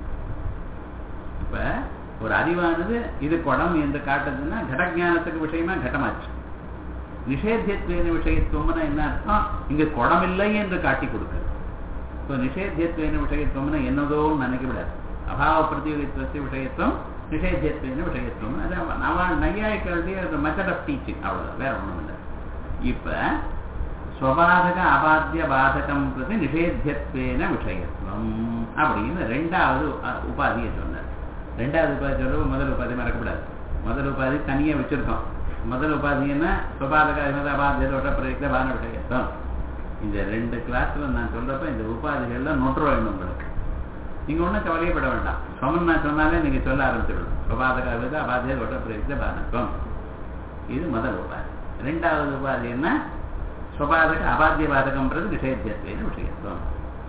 இப்ப ஒரு அறிவானது இது குடம் என்று காட்டுதுன்னா கடஜானத்துக்கு விஷயமா கடமாச்சு நிஷேத்தியத்வேன விஷயத்துவம்னா என்ன அர்த்தம் இங்க குடம் இல்லை என்று காட்டி கொடுக்குறது இப்போ நிஷேத்தியத்வேன விஷயத்துவம்னா என்னதோ நினைக்கக்கூடாது அபாவ பிரதியோகித்துவத்தை விஷயத்துவம் நிஷேத்தியத்வேன விஷயத்துவம் அது அவன் நையாய்க்களுடைய மெத்தட் ஆஃப் டீச்சிங் அவ்வளவுதான் வேற ஒண்ணும் இல்லை இப்ப ஸ்வபாதக அபாத்திய பாதகம் பிரதி நிஷேத்தியத்வேன விஷயத்துவம் அப்படின்னு ரெண்டாவது உபாதியை சொன்னார் ரெண்டாவது உபாதி சொல்றது முதல் உபாதி மறக்கக்கூடாது முதல் உபாதி தனியா வச்சிருக்கோம் முதல் உபாதி என்ன சுபாதக அபாத்திய தோட்ட பிரயுக்த பான விஷயத்துவம் இந்த ரெண்டு கிளாஸ்ல நான் சொல்றப்ப இந்த உபாதிகள்லாம் நொற்று வேண்டும் உங்களுக்கு நீங்க ஒன்றும் கவலையப்பட வேண்டாம் சொமன் நான் சொன்னாலே நீங்க சொல்ல ஆரம்பிச்சிடணும் சுபாதக வித அபாத்திய தோட்ட பிரயுக்த பானத்துவம் இது முதல் உபாதி ரெண்டாவது உபாதி என்ன சுபாதக அபாத்திய பாதகம்ன்றது நிஷேத்தியத்தின் விஷயத்துவம்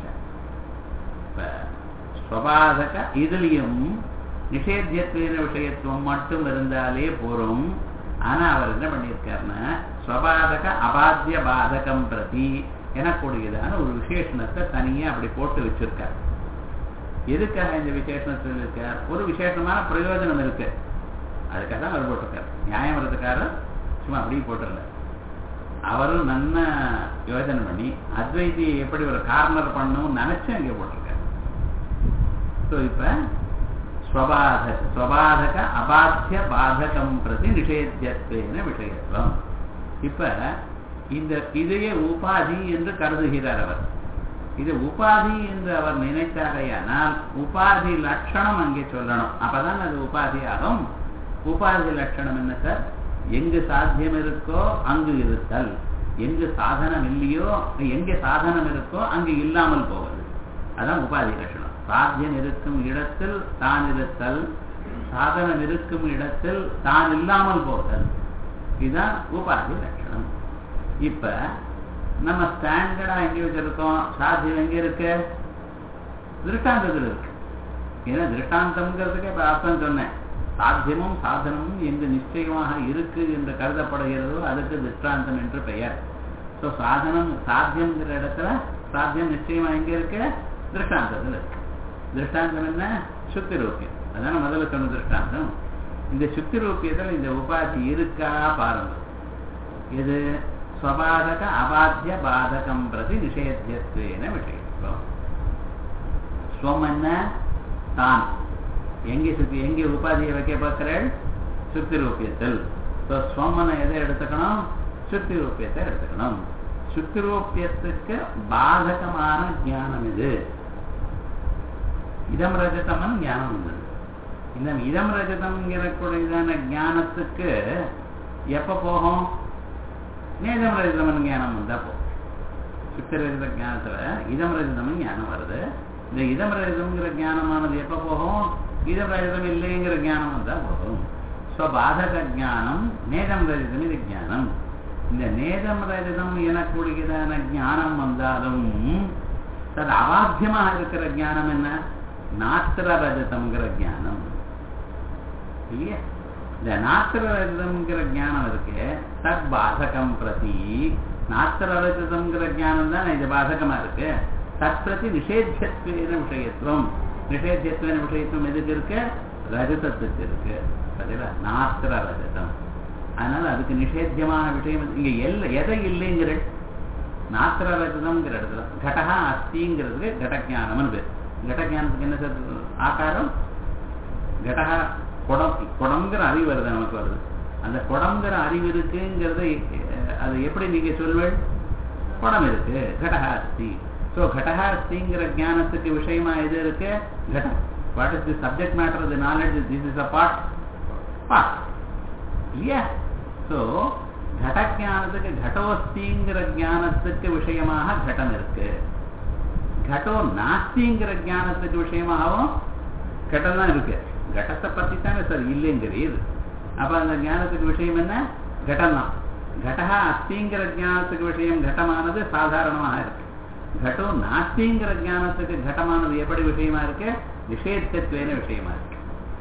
இப்ப ஸ்வபாதக இதுலயும் நிஷேத்தியத்தின விஷயத்துவம் மட்டும் இருந்தாலே போரும் ஆனா அவர் என்ன பண்ணியிருக்காருன்னா ஸ்வபாதக அபாத்திய பாதகம் பிரதி எனக்கூடியதான ஒரு விசேஷணத்தை தனியா அப்படி போட்டு வச்சிருக்கார் எதுக்காக இந்த விசேஷணத்தில் இருக்கார் ஒரு விசேஷமான பிரயோஜனம் இருக்கு அதுக்காக தான் அவர் போட்டிருக்கார் நியாயம் வரதுக்காரர் சும்மா அப்படியே போட்டுடல அவரும் நல்ல யோஜனை பண்ணி அத்வைதியை எப்படி ஒரு கார்னர் பண்ணணும்னு நினைச்சு அங்கே போட்டிருக்காரு ஸோ இப்ப ஸ்வபாதக ஸ்வபாதக அபாத்திய பாதகம் பிரதி நிஷேத்தியத்வேன விஷயத்துவம் இப்ப இந்த இதையே உபாதி என்று கருதுகிறார் அவர் இது உபாதி என்று அவர் நினைத்தாரையானால் உபாதி லட்சணம் அங்கே சொல்லணும் அப்பதான் அது உபாதி ஆகும் உபாதி லட்சணம் என்ன சார் எங்கு சாத்தியம் இருக்கோ அங்கு இருத்தல் எங்கு சாதனம் இல்லையோ எங்க சாதனம் இருக்கோ அங்கு இல்லாமல் போவது அதான் உபாதி லட்சணம் சாத்தியம் இருக்கும் இடத்தில் தான் இருத்தல் சாதனம் இருக்கும் இடத்தில் தான் இல்லாமல் போதல் இதுதான் உபாதி லட்சணம் இப்ப நம்ம ஸ்டாண்டர்டா எங்க வச்சிருக்கோம் சாத்தியம் எங்க இருக்கு திருஷ்டாந்தத்தில் இருக்கு ஏன்னா திருஷ்டாந்தம்ங்கிறதுக்கு இப்ப அர்த்தம் சொன்னேன் சாத்தியமும் சாதனமும் எங்கு நிச்சயமாக இருக்கு என்று கருதப்படுகிறதோ அதுக்கு திருஷ்டாந்தம் என்று பெயர் ஸோ சாதனம் சாத்தியம்ங்கிற இடத்துல சாத்தியம் நிச்சயமா எங்க இருக்கு திருஷ்டாந்தத்தில் இருக்கு திருஷ்டாந்தம் என்ன சுத்தி ரூபியம் அதான முதல்ல சொன்ன திருஷ்டாந்தம் இந்த சுத்தி ரூபியத்தில் இந்த உபாதி இருக்கா பாருங்க இது ஸ்வபாதக அபாத்திய பாதகம் பிரதி நிஷேத்தியத்துவேன விஷயத்துவம் ஸ்வம் என்ன தான் எங்கே சுத்தி எங்கே உபாதியை வைக்க பார்க்கிறேன் சுத்தி ரூபியத்தில் ஸோ ஸ்வமனை எதை எடுத்துக்கணும் சுத்தி ரூபியத்தை எடுத்துக்கணும் சுத்தி ரூபியத்துக்கு பாதகமான ஞானம் இது இதம் ரஜதமன் ஞானம் வந்தது இந்த இதம் ரஜதம்ங்கிறக்கூடியதான ஞானத்துக்கு எப்ப போகும் நேதம் ரஜதமன் ஞானம் வந்தா போகும் சுத்திரஜித ஞானத்துல இதம் ரஜிதம் ஞானம் வருது இந்த இதம் ரஜிதம்ங்கிற ஞானமானது எப்ப போகும் இதம் ரஜிதம் இல்லைங்கிற ஞானம் வந்தா போகும் ஸ்வபாதக ஞானம் நேதம் ரஜிதம் இது ஞானம் இந்த நேதம் ரஜிதம் எனக்கூடியதான ஞானம் வந்தாலும் தது அவாத்தியமாக இருக்கிற ஞானம் என்ன நாத்திர ரஜதம்ங்கிற ஞானம் இல்லையா இந்த நாத்திர ரஜதம்ங்கிற ஞானம் இருக்கு தத் பாதகம் பிரதி நாத்திர ரஜதம்ங்கிற ஞானம் தான் இது பாதகமா இருக்கு தத் பிரதி நிஷேத்தியத்துவன விஷயத்துவம் நிஷேத்தியத்துவன விஷயத்துவம் எதுக்கு இருக்கு ரஜதத்துக்கு இருக்கு சரிங்களா நாத்திர ரஜதம் அதனால அதுக்கு நிஷேத்தியமான விஷயம் இங்க எல்ல எதை இல்லைங்கிற நாத்திர ரஜதம்ங்கிற இடத்துல கடகா அஸ்திங்கிறதுக்கு கடஜானம்னு பேர் கடஜானத்துக்கு என்ன சார் ஆகாரம் கடகா குடம் குடங்கிற அறிவு வருது நமக்கு வருது அந்த குடங்கிற அறிவு இருக்குங்கிறத அது எப்படி நீங்க சொல்வேள் குடம் இருக்கு கடகா அஸ்தி ஸோ கடகா அஸ்திங்கிற ஞானத்துக்கு விஷயமா எது இருக்கு கடம் what is the subject matter the knowledge this is a part part இல்லையா ஸோ கடஜானத்துக்கு கடோஸ்திங்கிற ஞானத்துக்கு விஷயமாக கடம் இருக்கு கடோ நாஸ்திங்கிற ஞானத்துக்கு விஷயமாகவும் கட்டம் தான் இருக்கு கடத்தை பத்தி தானே சார் இல்லைங்கிறீர் அப்ப அந்த ஞானத்துக்கு விஷயம் என்ன கடம் தான் கடகா அஸ்திங்கிற ஞானத்துக்கு விஷயம் கடமானது சாதாரணமாக இருக்கு கடோ நாஸ்திங்கிற ஞானத்துக்கு கடமானது எப்படி விஷயமா இருக்கு நிஷேத்தத்துவேன விஷயமா இருக்கு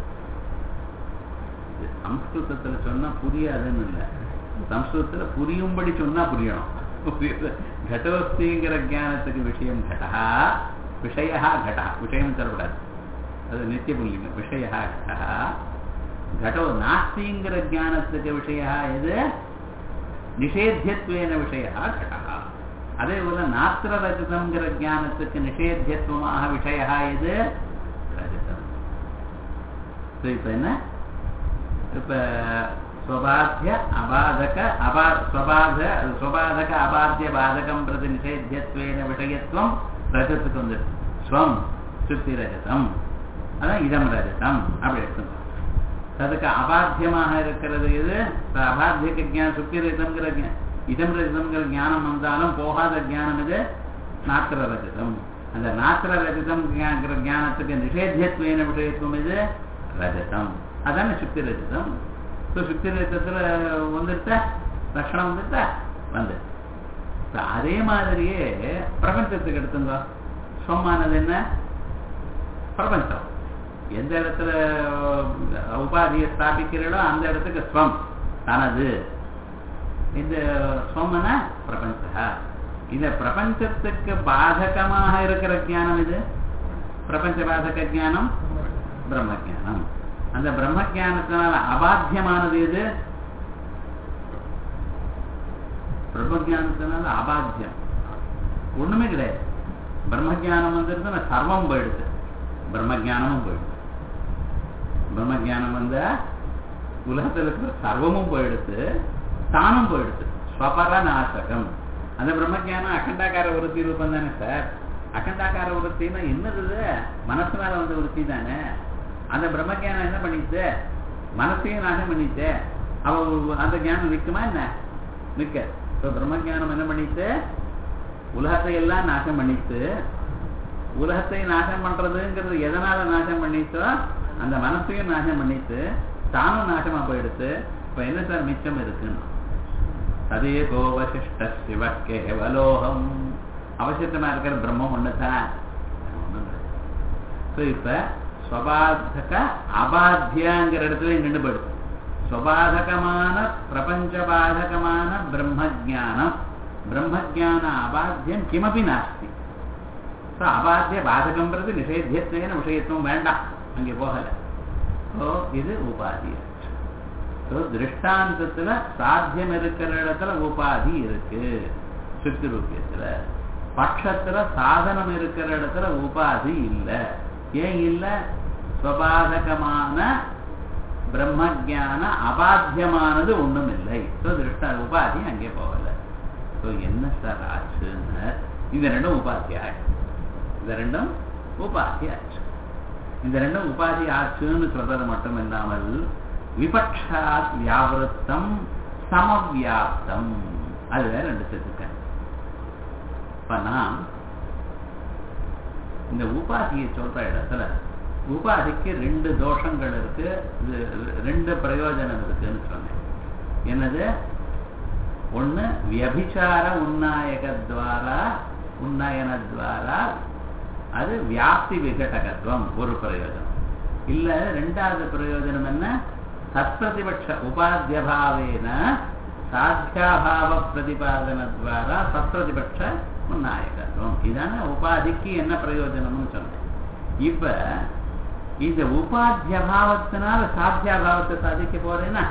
சம்ஸ்கிருதத்துல சொன்னா புரியாதுன்னு இல்லை சம்ஸ்கிருதத்துல புரியும்படி சொன்னா புரியணும் கடோஸ்திங்கிற ஞானத்துக்கு விஷயம் கடா விஷயா கடா விஷயம் சொல்லக்கூடாது அது நித்திய புள்ளிங்க விஷயா கடா கடோ நாஸ்திங்கிற ஞானத்துக்கு விஷயா எது நிஷேத்தியத்துவேன விஷயா கடா அதே போல நாத்திர ரஜதம்ங்கிற ஞானத்துக்கு நிஷேத்தியத்துவமாக விஷயா எது ரஜதம் இப்ப என்ன இப்ப ஸ்வபாத்திய அபாதக அபா ஸ்வபாத ஸ்வபாதக அபாத்திய பாதகம் பிரதி நிஷேத்தியத்துவேன விஷயத்துவம் ரஜத்துக்கு வந்து ஸ்வம் சுத்தி ரஜதம் அதான் இதம் ரஜதம் அப்படி எடுத்துக்கணும் அதுக்கு அபாத்தியமாக இருக்கிறது இது அபாத்திய ஜானம் சுத்தி ரஜதம்ங்கிற இதம் ரஜதம்ங்கிற ஞானம் வந்தாலும் போகாத ஞானம் இது நாத்திர ரஜதம் அந்த நாத்திர ரஜதம் ஞானத்துக்கு நிஷேத்தியத்துவேன விஷயத்துவம் இது ரஜதம் அதான சுத்தி ரஜதம் ஸோ சுத்தி ரஜதத்துல வந்துருத்த லட்சணம் வந்துருத்தா வந்து அதே மாதிரியே பிரபஞ்சத்துக்கு எடுத்துங்க ஸ்வமானது என்ன பிரபஞ்சம் எந்த இடத்துல உபாதியை ஸ்தாபிக்கிறீங்களோ அந்த இடத்துக்கு ஸ்வம் தனது இந்த ஸ்வம்ன பிரபஞ்ச இந்த பிரபஞ்சத்துக்கு பாதகமாக இருக்கிற ஜானம் இது பிரபஞ்ச பாதக ஜானம் பிரம்ம ஜானம் அந்த பிரம்ம ஜானத்தினால அபாத்தியமானது எது பிரம்ம ஜானத்தினால அபாத்தியம் ஒண்ணுமே கிடையாது பிரம்ம ஜானம் வந்துருதுன்னா சர்வம் போயிடுது பிரம்ம ஜானமும் போயிடுது பிரம்ம ஜானம் வந்த உலகத்தில் இருக்கிற சர்வமும் போயிடுது தானும் போயிடுது ஸ்வபர நாசகம் அந்த பிரம்ம ஜானம் அகண்டாக்கார விருத்தி ரூபம் தானே சார் அகண்டாக்கார விருத்தின்னா என்னது மனசுனால வந்த விருத்தி தானே அந்த பிரம்ம ஜானம் என்ன பண்ணிச்சு மனசையும் நாசம் பண்ணிச்சு அவ அந்த ஞானம் நிற்குமா என்ன நிற்க ஸோ பிரம்ம ஜானம் என்ன பண்ணிச்சு உலகத்தை எல்லாம் நாசம் பண்ணிச்சு உலகத்தை நாசம் பண்றதுங்கிறது எதனால நாசம் பண்ணிச்சோ அந்த மனசையும் நாசம் பண்ணிச்சு தானும் நாசமா போயிடுச்சு இப்ப என்ன சார் மிச்சம் இருக்குன்னு அதே கோவசிஷ்ட சிவ கேவலோகம் அவசியமா இருக்கிற பிரம்மம் ஒண்ணுதான் இப்ப ஸ்வபாதக அபாத்தியாங்கிற இடத்துல நின்று போயிடுது ஸ்வபாதகமான பிரபஞ்ச பாதகமான பிரம்ம ஜானம் பிரம்ம ஜான அபாத்தியம் கிமபி நாஸ்தி அபாத்திய பாதகம் பிரதி நிஷேத்தியத்வேன விஷயத்துவம் வேண்டாம் அங்கே போகல ஓ இது உபாதி திருஷ்டாந்தத்துல சாத்தியம் இருக்கிற இடத்துல உபாதி இருக்கு சுத்தி ரூபியத்துல பட்சத்துல சாதனம் இருக்கிற இடத்துல உபாதி இல்லை ஏன் இல்லை சுவாதகமான பிரம்மஜான அபாத்தியமானது ஒண்ணும் இல்லை ஸோ திருஷ்ட உபாதி அங்கே போகல ஸோ என்ன சார் ஆச்சுன்னு இந்த ரெண்டும் உபாதி ஆச்சு இந்த ரெண்டும் உபாதி ஆச்சு இந்த ரெண்டும் உபாதி ஆச்சுன்னு சொல்றது மட்டும் இல்லாமல் விபக்ஷாத் வியாவிருத்தம் சமவியாப்தம் அது வேற ரெண்டு சேர்த்துக்கேன் இப்ப நான் இந்த உபாதியை சொல்ற இடத்துல உபாதிக்கு ரெண்டு தோஷங்கள் இருக்கு ரெண்டு பிரயோஜனம் இருக்குன்னு சொன்னேன் என்னது ஒண்ணு வியபிச்சார உன்னாயகத்வாரா உன்னயனத்வாரா அது வியாப்தி விகடகத்துவம் ஒரு பிரயோஜனம் இல்ல ரெண்டாவது பிரயோஜனம் என்ன சத்பிரதிபட்ச உபாத்தியபாவேன சாத்தியாபாவ பிரதிபாதனத்வாரா சத்பிரதிபட்ச உன்னாயகத்துவம் இதான உபாதிக்கு என்ன பிரயோஜனம்னு சொன்னேன் இப்ப இந்த உபாத்தியபாவத்தினால சாத்தியாபாவத்தை சாதிக்க போறேன்னா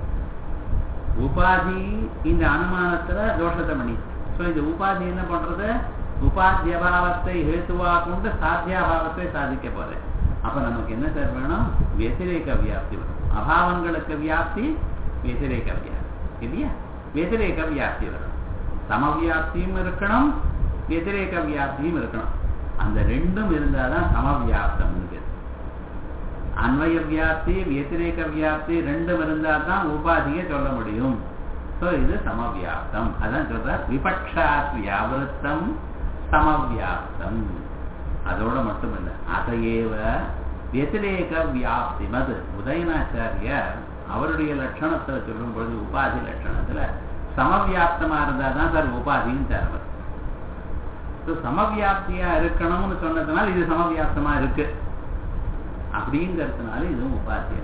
உபாதி இந்த அனுமானத்துல தோஷத்தை பண்ணி ஸோ இந்த உபாதி என்ன பண்றது உபாத்தியபாவத்தை ஹேத்துவா கொண்டு சாத்தியாபாவத்தை சாதிக்க போறேன் அப்ப நமக்கு என்ன சார் வேணும் வெதிரேக வியாப்தி வரும் அபாவங்களுக்கு வியாப்தி வெதிரேக வியாப்தி இல்லையா வெதிரேக வியாப்தி வரும் சமவியாப்தியும் இருக்கணும் வெதிரேக வியாப்தியும் இருக்கணும் அந்த ரெண்டும் இருந்தாதான் சமவியாப்தம் அன்வய வியாப்தி வெதிரேக வியாப்தி ரெண்டும் இருந்தால் தான் உபாதியை சொல்ல முடியும் ஸோ இது சமவியாப்தம் அதான் சொல்ற விபக்ஷாத் வியாவிருத்தம் சமவியாப்தம் அதோட மட்டுமில்லை அதையேவ வெதிரேக வியாப்தி மது உதயநாச்சாரியர் அவருடைய லட்சணத்துல சொல்லும் பொழுது உபாதி லட்சணத்துல சமவியாப்தமா இருந்தா தான் சார் உபாதின்னு தரவர் சமவியாப்தியா இருக்கணும்னு சொன்னதுனால இது சமவியாப்தமா இருக்கு அப்படிங்கிறதுனால இதுவும் உபாதியா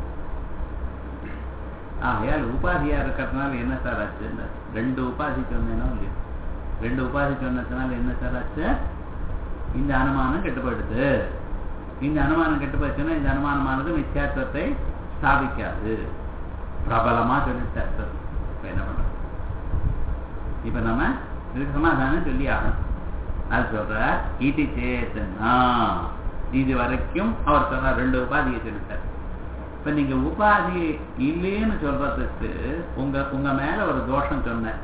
ஆகையால் உபாதியா இருக்கிறதுனால என்ன சார் ஆச்சு ரெண்டு உபாதி சொன்னேனோ இல்லையோ ரெண்டு உபாதி சொன்னதுனால என்ன சார் ஆச்சு இந்த அனுமானம் கெட்டு போயிடுது இந்த அனுமானம் கெட்டு போச்சுன்னா இந்த அனுமானமானது மித்தியாத்துவத்தை ஸ்தாபிக்காது பிரபலமா சொல்லிட்டார் சார் இப்ப என்ன பண்றது இப்ப நம்ம இதுக்கு சமாதானம் சொல்லி ஆகணும் அது சொல்ற ஈட்டி சேத்தனா இது வரைக்கும் அவர் சொன்னார் ரெண்டு உபாதியை சொல்லிட்டார் இப்ப நீங்க உபாதி இல்லைன்னு சொல்றதுக்கு உங்க உங்க மேல ஒரு தோஷம் சொன்ன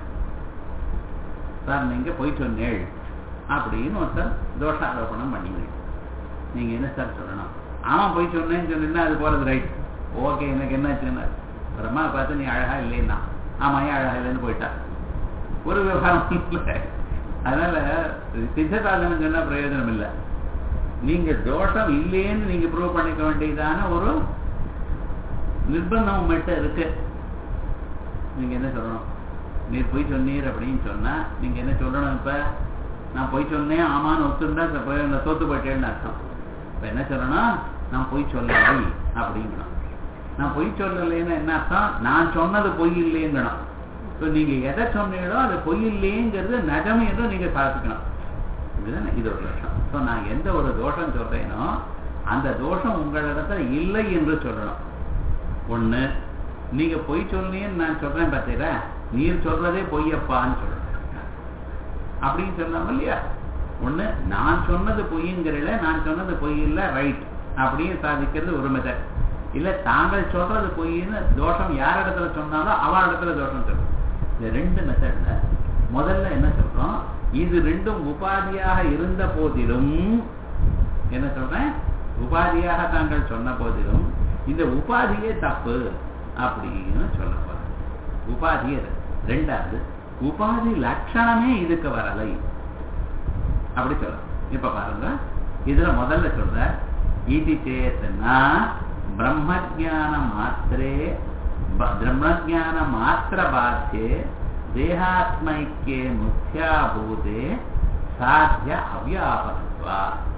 சார் நீங்க போய் சொன்னேள் அப்படின்னு ஒருத்தர் தோஷாரோபணம் பண்ணீங்க நீங்க என்ன சார் சொல்லணும் ஆமா போய் சொன்னேன்னு சொன்னீங்கன்னா அது போறது ரைட் ஓகே எனக்கு என்னாச்சுன்னா பிரம்மா பார்த்து நீ அழகா இல்லைன்னா ஆமா ஏன் அழகா இல்லைன்னு போயிட்டா ஒரு விவகாரம் இல்லை அதனால சித்தசாதனம் சொன்னா பிரயோஜனம் இல்லை நீங்க தோஷம் இல்லைன்னு நீங்க ப்ரூவ் பண்ணிக்க வேண்டியதான ஒரு நிர்பந்தம் உங்கள்கிட்ட இருக்கு நீங்க என்ன சொல்லணும் நீர் போய் சொன்னீர் அப்படின்னு சொன்னா நீங்க என்ன சொல்லணும் இப்ப நான் போய் சொன்னேன் ஆமான்னு ஒத்துண்டா நான் தோத்து போயிட்டேன்னு அர்த்தம் இப்ப என்ன சொல்லணும் நான் போய் சொல்லலை அப்படிங்கணும் நான் பொய் சொல்லலைன்னு என்ன அர்த்தம் நான் சொன்னது பொய் இல்லைங்கணும் இப்போ நீங்க எதை சொன்னீங்களோ அது பொய் இல்லைங்கிறது நஜம் என்று நீங்க பார்த்துக்கணும் இதுதானே இது ஒரு லட்சம் ஸோ நான் எந்த ஒரு தோஷம் சொல்றேனோ அந்த தோஷம் உங்களிடத்துல இல்லை என்று சொல்லணும் ஒண்ணு நீங்க பொய் சொன்னீங்கன்னு நான் சொல்றேன் பார்த்தீங்களா நீர் சொல்றதே பொய்யப்பான்னு சொல்லணும் அப்படின்னு சொல்லலாம் இல்லையா ஒண்ணு நான் சொன்னது பொய்ங்கிறல நான் சொன்னது பொய் இல்லை ரைட் அப்படின்னு சாதிக்கிறது ஒரு மெத்தட் இல்ல தாங்கள் சொல்றது பொய்ன்னு தோஷம் யார் இடத்துல சொன்னாலும் அவள் இடத்துல தோஷம் சொல்லும் இந்த ரெண்டு மெத்தட்ல முதல்ல என்ன சொல்றோம் இது ரெண்டும் உபாதியாக இருந்த போதிலும் என்ன சொல்றேன் உபாதியாக தாங்கள் சொன்ன போதிலும் இந்த உபாதியே தப்பு அப்படின்னு சொல்ல போறேன் உபாதியே ரெண்டாவது உபாதி லட்சணமே இதுக்கு வரலை அப்படி சொல்லலாம் இப்ப பாருங்க இதுல முதல்ல சொல்ற இது சேத்தனா பிரம்மஜான மாத்திரே பிரம்மஜான மாத்திர பாத்தியே தேகாத்மைக்கே முக்கியாபூதே சாத்திய அவ்யாபகத்வா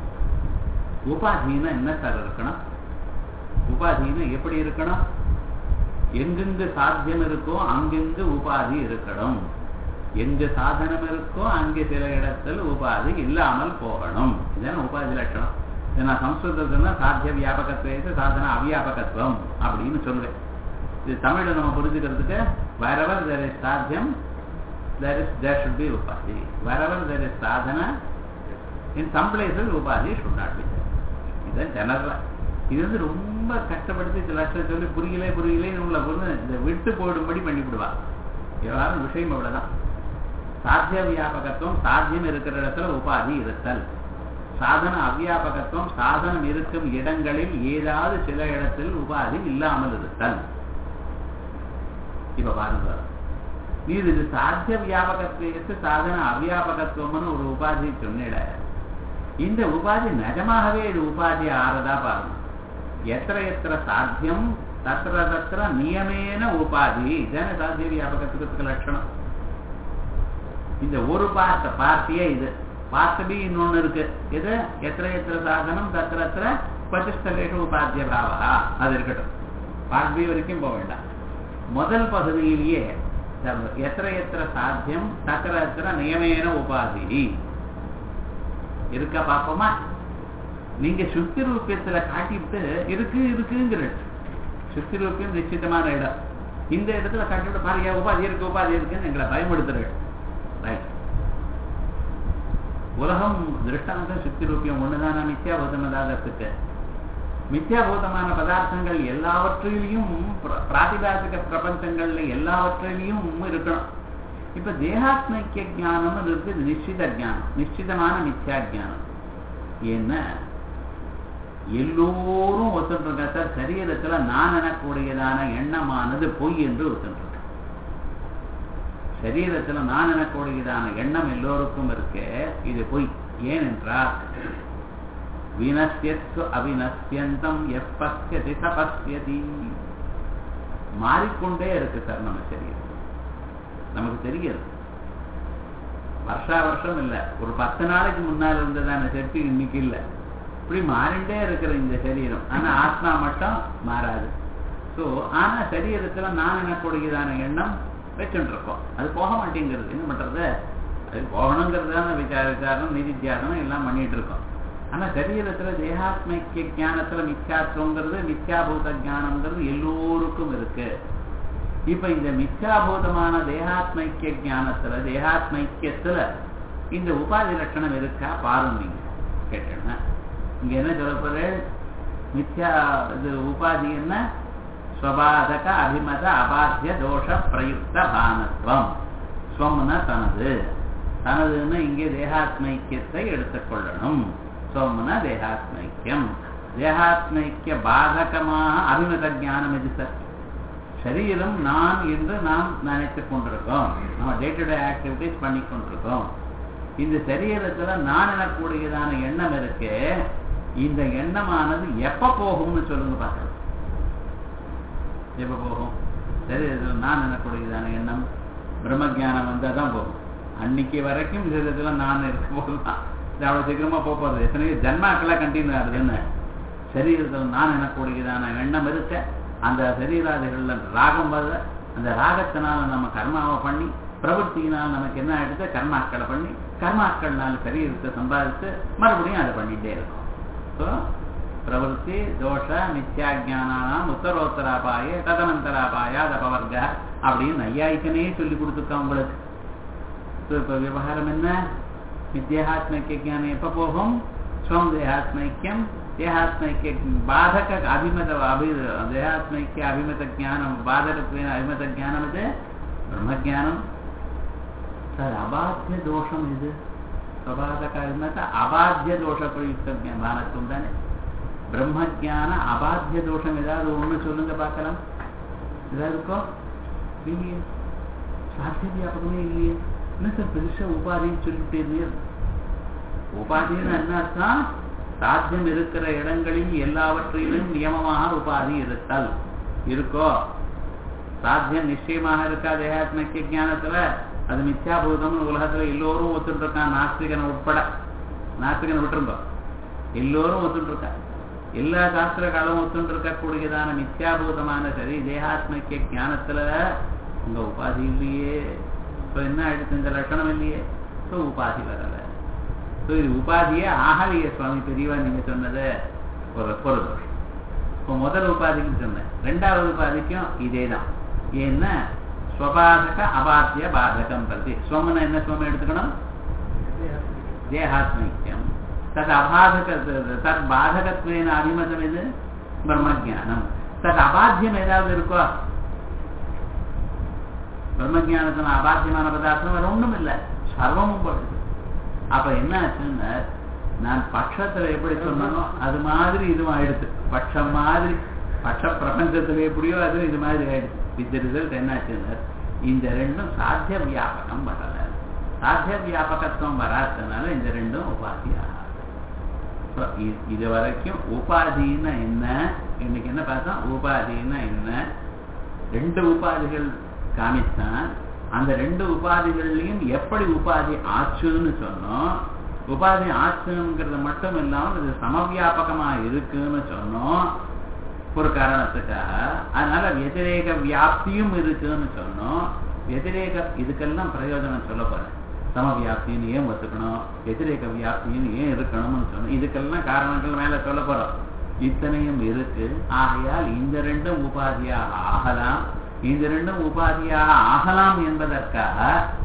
உபாதீனம் என்ன சார் இருக்கணும் உபாதீனம் எப்படி இருக்கணும் எங்கெங்கு சாத்தியம் இருக்கோ அங்கெங்கு உபாதி இருக்கணும் எங்கு சாதனம் இருக்கோ அங்கே சில இடத்துல உபாதி இல்லாமல் போகணும் இதுதான் உபாதி லட்சணம் நான் சம்ஸ்கிருதத்துல சாத்திய வியாபகத்துவத்தை சாதன அவியாபகத்துவம் அப்படின்னு சொல்லுவேன் இது தமிழ்ல நம்ம புரிஞ்சுக்கிறதுக்கு வேறவர் சாத்தியம் there is there should be upadi. Wherever there is sadhana, in some places upadi should not be there. இதுதான் ஜெனரலா இது வந்து ரொம்ப கஷ்டப்படுத்தி சில லட்சம் சொல்லி புரியலே புரியலே உள்ள பொண்ணு இந்த விட்டு போடும்படி பண்ணிவிடுவா விவகாரம் விஷயம் அவ்வளவுதான் சாத்திய வியாபகத்துவம் சாத்தியம் இருக்கிற இடத்துல உபாதி இருத்தல் சாதன அவ்வியாபகத்துவம் சாதனம் இருக்கும் இடங்களில் ஏதாவது சில இடத்தில் உபாதி இல்லாமல் இருத்தல் இப்ப பாருங்க நீ இது சாத்திய வியாபகத்துவத்து சாதன அவ்வியாபகத்துவம்னு ஒரு உபாதி சொன்னிட இந்த உபாதி நிஜமாகவே இது உபாதி ஆறதா பாருங்க எத்திர எத்திர சாத்தியம் தத்திர தத்திர நியமேன உபாதி இதான சாத்திய வியாபகத்துவத்துக்கு லட்சணம் இந்த ஒரு பார்ட் பார்ட்டியே இது பார்ட் பி இன்னொன்னு இருக்கு இது எத்திர எத்திர சாதனம் தத்திர எத்திர பிரதிஷ்டலேஷ உபாத்திய பாவா அது இருக்கட்டும் பார்ட் பி வரைக்கும் போக வேண்டாம் முதல் பகுதியிலேயே எத்திர எத்திர சாத்தியம் தத்திர எத்திர நியமேன உபாதி இருக்கா பார்ப்போமா நீங்க சுத்தி ரூபியத்துல காட்டிவிட்டு இருக்கு இருக்குங்கிற சுத்தி ரூபியம் நிச்சயமான இடம் இந்த இடத்துல காட்டிவிட்டு பாருங்க உபாதி இருக்கு உபாதி இருக்குன்னு எங்களை பயமுடுத்துறீங்க ரைட் உலகம் திருஷ்டாந்தம் சுத்தி ரூபியம் ஒண்ணுதானா மித்யாபூதமதாதத்துக்கு மித்யாபூதமான பதார்த்தங்கள் எல்லாவற்றிலையும் பிராதிபாசிக பிரபஞ்சங்கள்ல எல்லாவற்றிலையும் இருக்கணும் இப்ப தேகாத்மைக்கிய ஜானம் இருக்கு நிச்சித ஜானம் நிச்சிதமான மித்யா ஜானம் ஏன்னா எல்லோரும் ஒத்துட்டு சார் சரீரத்துல நான் எனக்கூடியதான எண்ணமானது பொய் என்று ஒத்துட்டு சரீரத்துல நான் எனக்கூடியதான எண்ணம் எல்லோருக்கும் இருக்கு இது பொய் ஏனென்றால் வினசியத்து அவினசியந்தம் எப்பசியதி தபஸ்யதி மாறிக்கொண்டே இருக்கு சார் நம்ம சரீரம் நமக்கு தெரியாது வருஷா வருஷம் இல்ல ஒரு பத்து நாளைக்கு முன்னால் இருந்ததான செட்டு இன்னைக்கு இல்ல இப்படி மாறிண்டே இருக்கிற இந்த சரீரம் ஆனா ஆத்மா மட்டும் மாறாது ஸோ ஆனா சரீரத்துல நான் எனக்கூடியதான எண்ணம் வச்சுட்டு இருக்கோம் அது போக மாட்டேங்கிறது என்ன பண்றது அது போகணுங்கிறதான விசார விசாரணம் நிதித்தியாசனம் எல்லாம் பண்ணிட்டு இருக்கோம் ஆனா சரீரத்துல தேகாத்மைக்கிய ஜானத்துல மித்யாத்துவங்கிறது மித்யாபூத ஜானம்ங்கிறது எல்லோருக்கும் இருக்கு இப்ப இந்த மித்யாபூதமான தேகாத்மைக்கிய ஜானத்துல தேகாத்மைக்கியத்துல இந்த உபாதி லட்சணம் இருக்கா பாருங்க நீங்க கேட்டேன்னா இங்க என்ன சொல்லப்படுற மித்யா இது உபாதி என்ன ஸ்வபாதக அபிமத அபாத்திய தோஷ பிரயுக்த பானத்துவம் ஸ்வம்னா தனது தனதுன்னு இங்கே தேகாத்மைக்கியத்தை எடுத்துக்கொள்ளணும் ஸ்வம்னா தேகாத்மைக்கியம் தேகாத்மைக்கிய பாதகமாக அபிமத ஜானம் எது சார் சரீரம் நான் என்று நாம் நினைத்துக் கொண்டிருக்கோம் நம்ம டே டு டே ஆக்டிவிட்டிஸ் பண்ணி கொண்டிருக்கோம் இந்த சரீரத்துல நான் எனக்கூடியதான எண்ணம் இருக்கு இந்த எண்ணமானது எப்ப போகும்னு சொல்லுங்க பார்க்கலாம் எப்ப போகும் சரீரத்துல நான் எனக்கூடியதான எண்ணம் பிரம்ம ஜானம் வந்தா தான் போகும் அன்னைக்கு வரைக்கும் சரீரத்துல நான் இருக்க போதுதான் இது அவ்வளவு சீக்கிரமா போக போறது எத்தனையோ ஜன்மாக்கெல்லாம் கண்டினியூ ஆகுதுன்னு சரீரத்துல நான் எனக்கூடியதான எண்ணம் இருக்க அந்த சரீராதிகள்ல ராகம் வருத அந்த ராகத்தினால நம்ம கர்மாவை பண்ணி பிரவൃத்தியினால் நமக்கு என்ன ஆயிடுது கர்மாக்களை பண்ணி கர்மாக்கள்னால சரீரத்தை சம்பாதித்து மறுபடியும் அதை பண்ணிட்டே இருக்கும் ஸோ பிரவருத்தி தோஷ மித்யாஜானாம் உத்தரோத்தராபாய ததனந்தராபாய தபவர்க அப்படின்னு நையாயிக்கனே சொல்லி கொடுத்துருக்கோம் உங்களுக்கு ஸோ இப்போ விவகாரம் என்ன வித்யாத்மைக்கிய ஜானம் எப்போ போகும் ஸ்வம் தேகாத்மைக்கியம் ದೇಹಾತ್ಮೈಕ್ಯ ಬಾಧಕ ಅಭಿಮತ ಅಭಿ ದೇಹಾತ್ಮೈಕ್ಯ ಅಭಿಮತ ಜ್ಞಾನ ಬಾಧಕತ್ವೇನ ಅಭಿಮತ ಜ್ಞಾನವಿದೆ ಬ್ರಹ್ಮಜ್ಞಾನಂ ಸರ್ ಅಬಾಧ್ಯ ದೋಷಂ ಇದು ಸ್ವಬಾಧಕ ಅಭಿಮತ ಅಬಾಧ್ಯ ದೋಷ ಪ್ರಯುಕ್ತ பானத்துவம் தானே பிரம்மஜான அபாத்திய தோஷம் ஏதாவது ஒண்ணு சொல்லுங்க பார்க்கலாம் ஏதாவது இருக்கோ இல்லையே சாத்திய வியாபகமே இல்லையே என்ன சார் பெருசா உபாதின்னு சொல்லிட்டே உபாதின்னு என்ன அர்த்தம் சாத்தியம் இருக்கிற இடங்களில் எல்லாவற்றிலும் நியமமாக உபாதி இருத்தல் இருக்கோ சாத்தியம் நிச்சயமாக இருக்கா தேகாத்மக்கிய ஜானத்துல அது மித்யாபூதம்னு உலகத்துல எல்லோரும் ஒத்துட்டு இருக்கான் நாஸ்திகனை உட்பட நாஸ்திகனை விட்டுருந்தோம் எல்லோரும் ஒத்துட்டு இருக்கா எல்லா சாஸ்திர காலம் ஒத்துட்டு இருக்கக்கூடியதான மித்யாபூதமான சரி தேகாத்மக்கிய ஜானத்துல உங்க உபாதி இல்லையே இப்போ என்ன ஆயிடுச்சு இந்த லட்சணம் இல்லையே ஸோ உபாதி வரல ஸோ இது உபாதியே ஆகலையே சுவாமி பெரியவா நீங்க சொன்னது ஒரு ஒரு தோஷம் இப்போ முதல் உபாதிக்கு சொன்னேன் ரெண்டாவது உபாதிக்கும் இதே தான் ஏன்னா ஸ்வபாதக அபாத்திய பாதகம் பிரதி ஸ்வம்னு என்ன ஸ்வம் எடுத்துக்கணும் தேகாத்மைக்கியம் தத் அபாதக தத் பாதகத்வேன அபிமதம் இது பிரம்மஜானம் தத் அபாத்தியம் ஏதாவது இருக்கோ பிரம்மஜானத்துல அபாத்தியமான பதார்த்தம் வேற ஒண்ணும் இல்லை சர்வமும் படுது அப்ப என்ன ஆச்சுன்னா நான் பட்சத்துல எப்படி சொன்னனோ அது மாதிரி இதுவும் ஆயிடுச்சு பட்சம் மாதிரி பட்ச பிரபஞ்சத்துல எப்படியோ அது இது மாதிரி ஆயிடுச்சு வித் ரிசல்ட் என்னாச்சுன்னா இந்த ரெண்டும் சாத்திய வியாபகம் வரல சாத்திய வியாபகத்துவம் வராததுனால இந்த ரெண்டும் உபாதி ஆகாது இது வரைக்கும் உபாதின்னா என்ன இன்னைக்கு என்ன பார்த்தோம் உபாதின்னா என்ன ரெண்டு உபாதிகள் காமித்தான் அந்த ரெண்டு உபாதிகள்லையும் எப்படி உபாதி ஆச்சுன்னு சொன்னோம் உபாதி ஆச்சுங்கிறது மட்டும் இல்லாமல் இது சமவியாபகமா இருக்குன்னு சொன்னோம் ஒரு காரணத்துக்காக அதனால వ్యతిరేக வியாப்தியும் இருக்குன்னு சொன்னோம் వ్యతిరేக இதுக்கெல்லாம் பிரயோஜனம் சொல்ல போறேன் சமவியாப்தின்னு ஏன் ஒத்துக்கணும் వ్యతిరేக வியாப்தின்னு ஏன் இருக்கணும்னு சொன்னோம் இதுக்கெல்லாம் காரணங்கள் மேல சொல்ல போறோம் இத்தனையும் இருக்கு ஆகையால் இந்த ரெண்டும் உபாதியாக ஆகலாம் இந்த ரெண்டும் உபாதியாக ஆகலாம் என்பதற்காக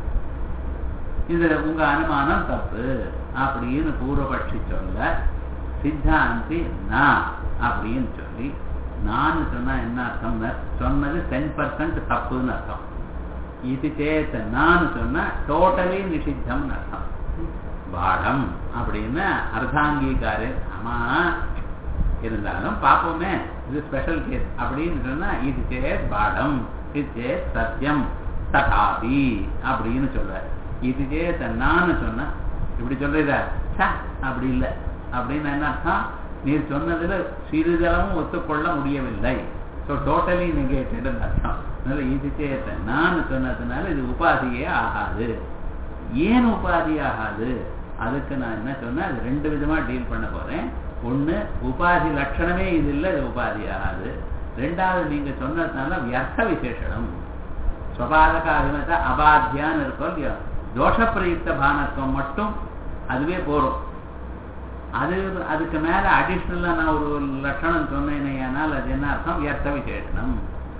இது உங்க அனுமானம் தப்பு அப்படின்னு பூர்வபட்சி சொல்ல சித்தாந்தி நான் அப்படின்னு சொல்லி நான் சொன்னா என்ன அர்த்தம் சொன்னது டென் பர்சன்ட் தப்புன்னு அர்த்தம் இது சேத்த நான் சொன்னா டோட்டலி நிஷித்தம்னு அர்த்தம் பாடம் அப்படின்னு அர்த்தாங்கீகாரு ஆமா இருந்தாலும் பார்ப்போமே இது ஸ்பெஷல் கேஸ் அப்படின்னு சொன்னா இது சேத் பாடம் இது சேத் சத்தியம் ததாபி அப்படின்னு சொல்றாரு இது சேத் நான் சொன்னா இப்படி சொல்றதா அப்படி இல்லை அப்படின்னு என்ன அர்த்தம் நீர் சொன்னதுல சிறிதளவும் ஒத்துக்கொள்ள முடியவில்லை ஸோ டோட்டலி நெகேட்டட் அர்த்தம் அதனால இது சேத்த நான் சொன்னதுனால இது உபாதியே ஆகாது ஏன் உபாதி ஆகாது அதுக்கு நான் என்ன சொன்னேன் அது ரெண்டு விதமா டீல் பண்ண போறேன் ஒண்ணு உபாதி லட்சணமே இது இல்லை இது உபாதி ஆகாது ரெண்டாவது நீங்க சொன்னதுனால வியர்த்த விசேஷனம் ஸ்வபாதக அபிமத அபாத்தியான்னு இருக்கோம் இல்லையோ தோஷப்பிரயுக்த பானத்துவம் மட்டும் அதுவே போறோம் அது அதுக்கு மேல அடிஷ்னலா நான் ஒரு லட்சணம் சொன்னேனால் அது என்ன அர்த்தம் வியர்த்த விசேஷனம்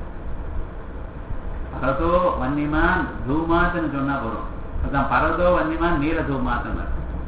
பரதோ வன்னிமான் தூமாத்துன்னு சொன்னா போறோம் அதான் பரதோ வன்னிமான் நீல தூமாத்துன்னு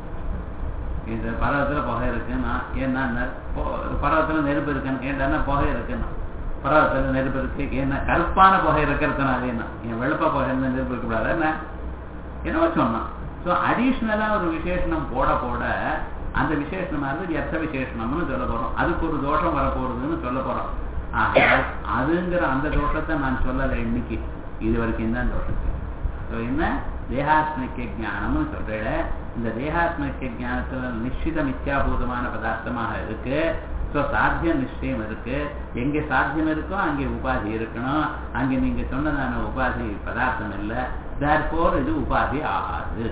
இந்த பர்வத்துல புகை இருக்குன்னா ஏன்னா பர்வத்துல நெருப்பு இருக்குன்னு கேட்டான்னா புகை இருக்குன்னா பர்வத்துல நெருப்பு இருக்கு என்ன கருப்பான புகை இருக்கிறதுனால என்ன என் வெளுப்ப புகை இருந்தா நெருப்பு இருக்கக்கூடாது என்ன என்னவோ சொன்னான் ஸோ அடிஷ்னலா ஒரு விசேஷனம் போட போட அந்த விசேஷனமா இருந்து எத்த விசேஷனம்னு சொல்ல போறோம் அதுக்கு ஒரு தோஷம் வரப்போறதுன்னு சொல்ல போறோம் ஆகையால் அதுங்கிற அந்த தோஷத்தை நான் சொல்லலை இன்னைக்கு இது வரைக்கும் தான் தோஷத்தை ஸோ என்ன தேகாத்மிக்க ஜானம்னு சொல்றேன் இந்த தேகாத்மிக்க ஜானத்துல நிச்சித மித்யாபூதமான பதார்த்தமாக இருக்கு ஸோ சாத்திய நிச்சயம் இருக்கு எங்க சாத்தியம் இருக்கோ அங்கே உபாதி இருக்கணும் அங்கே நீங்க சொன்னதான உபாதி பதார்த்தம் இல்லை தேர்போர் இது உபாதி ஆகாது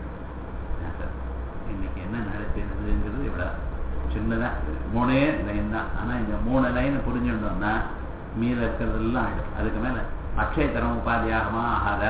இன்னைக்கு என்ன நடக்கிறதுங்கிறது இவ்வளவு சின்னதா மூணே லைன் தான் ஆனா இந்த மூணு லைன் புரிஞ்சுட்டோம்னா மீத இருக்கிறதெல்லாம் ஆயிடும் அதுக்கு மேல அக்ஷயத்தரம் உபாதி ஆகுமா ஆகாதா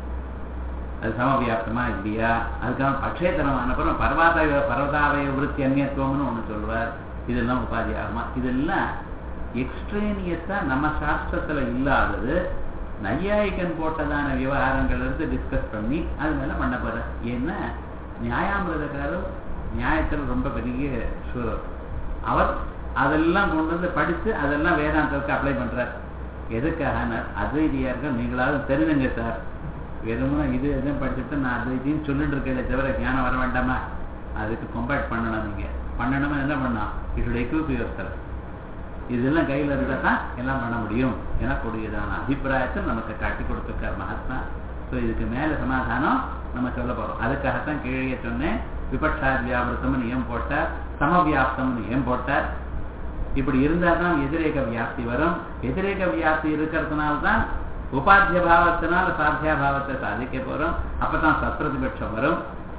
அது சமவியாப்தமா இல்லையா அதுக்காக பட்சேத்தனம் அனுப்புறம் பர்வதாய பர்வதாவய விருத்தி அந்நியத்துவம்னு ஒண்ணு சொல்லுவார் இதெல்லாம் உபாதி ஆகுமா இதெல்லாம் எக்ஸ்ட்ரேனியஸா நம்ம சாஸ்திரத்துல இல்லாதது நையாயிகன் போட்டதான விவகாரங்கள் இருந்து டிஸ்கஸ் பண்ணி அது மேல பண்ண போற ஏன்னா நியாயாமிரதக்காரர் நியாயத்தில் ரொம்ப பெரிய சூரர் அவர் அதெல்லாம் கொண்டு வந்து படிச்சு அதெல்லாம் வேதாந்தத்துக்கு அப்ளை பண்றார் எதுக்காக அத்வைதியார்கள் நீங்களாவது தெரிஞ்சுங்க சார் வெறுமனா இது எதுவும் படிச்சுட்டு நான் அத்வைத்தின்னு சொல்லிட்டு இருக்கேன் தவிர ஞானம் வர வேண்டாமா அதுக்கு கம்பேர்ட் பண்ணணும் நீங்க பண்ணணுமா என்ன பண்ணா இதோட எக்யூப் யுவர் இதெல்லாம் கையில் இருந்தால் தான் எல்லாம் பண்ண முடியும் எனக்கூடியதான அபிப்பிராயத்தை நமக்கு காட்டி கொடுத்துருக்கார் மகாத்மா ஸோ இதுக்கு மேலே சமாதானம் நம்ம சொல்ல போறோம் அதுக்காகத்தான் கீழே சொன்னேன் விபட்சாத் வியாபிரத்தம்னு ஏன் போட்டார் சமவியாப்தம்னு ஏன் போட்டார் இப்படி இருந்தால் தான் எதிரேக வியாப்தி வரும் எதிரேக வியாப்தி இருக்கிறதுனால தான் உபாத்திய பாவத்தினால சாத்தியா பாவத்தை சாதிக்க போறோம் அப்பதான் சத்ரதிபட்சம் வரும்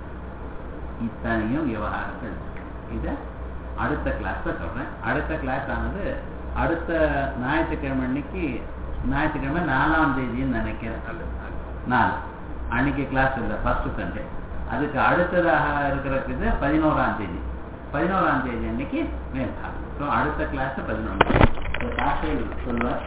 இத்தனையும் விவகாரங்கள் இதை அடுத்த கிளாஸ்ல சொல்றேன் அடுத்த கிளாஸ் ஆனது அடுத்த ஞாயிற்றுக்கிழமை அன்னைக்கு ஞாயிற்றுக்கிழமை நாலாம் தேதின்னு நினைக்கிறேன் நாலு அன்னைக்கு கிளாஸ் இல்லை ஃபர்ஸ்ட் சண்டே அதுக்கு அடுத்ததாக இருக்கிற இது பதினோராம் தேதி பதினோராம் தேதி அன்னைக்கு மேல்பாகம் ஸோ அடுத்த கிளாஸ் பதினொன்று சொல்லுவார்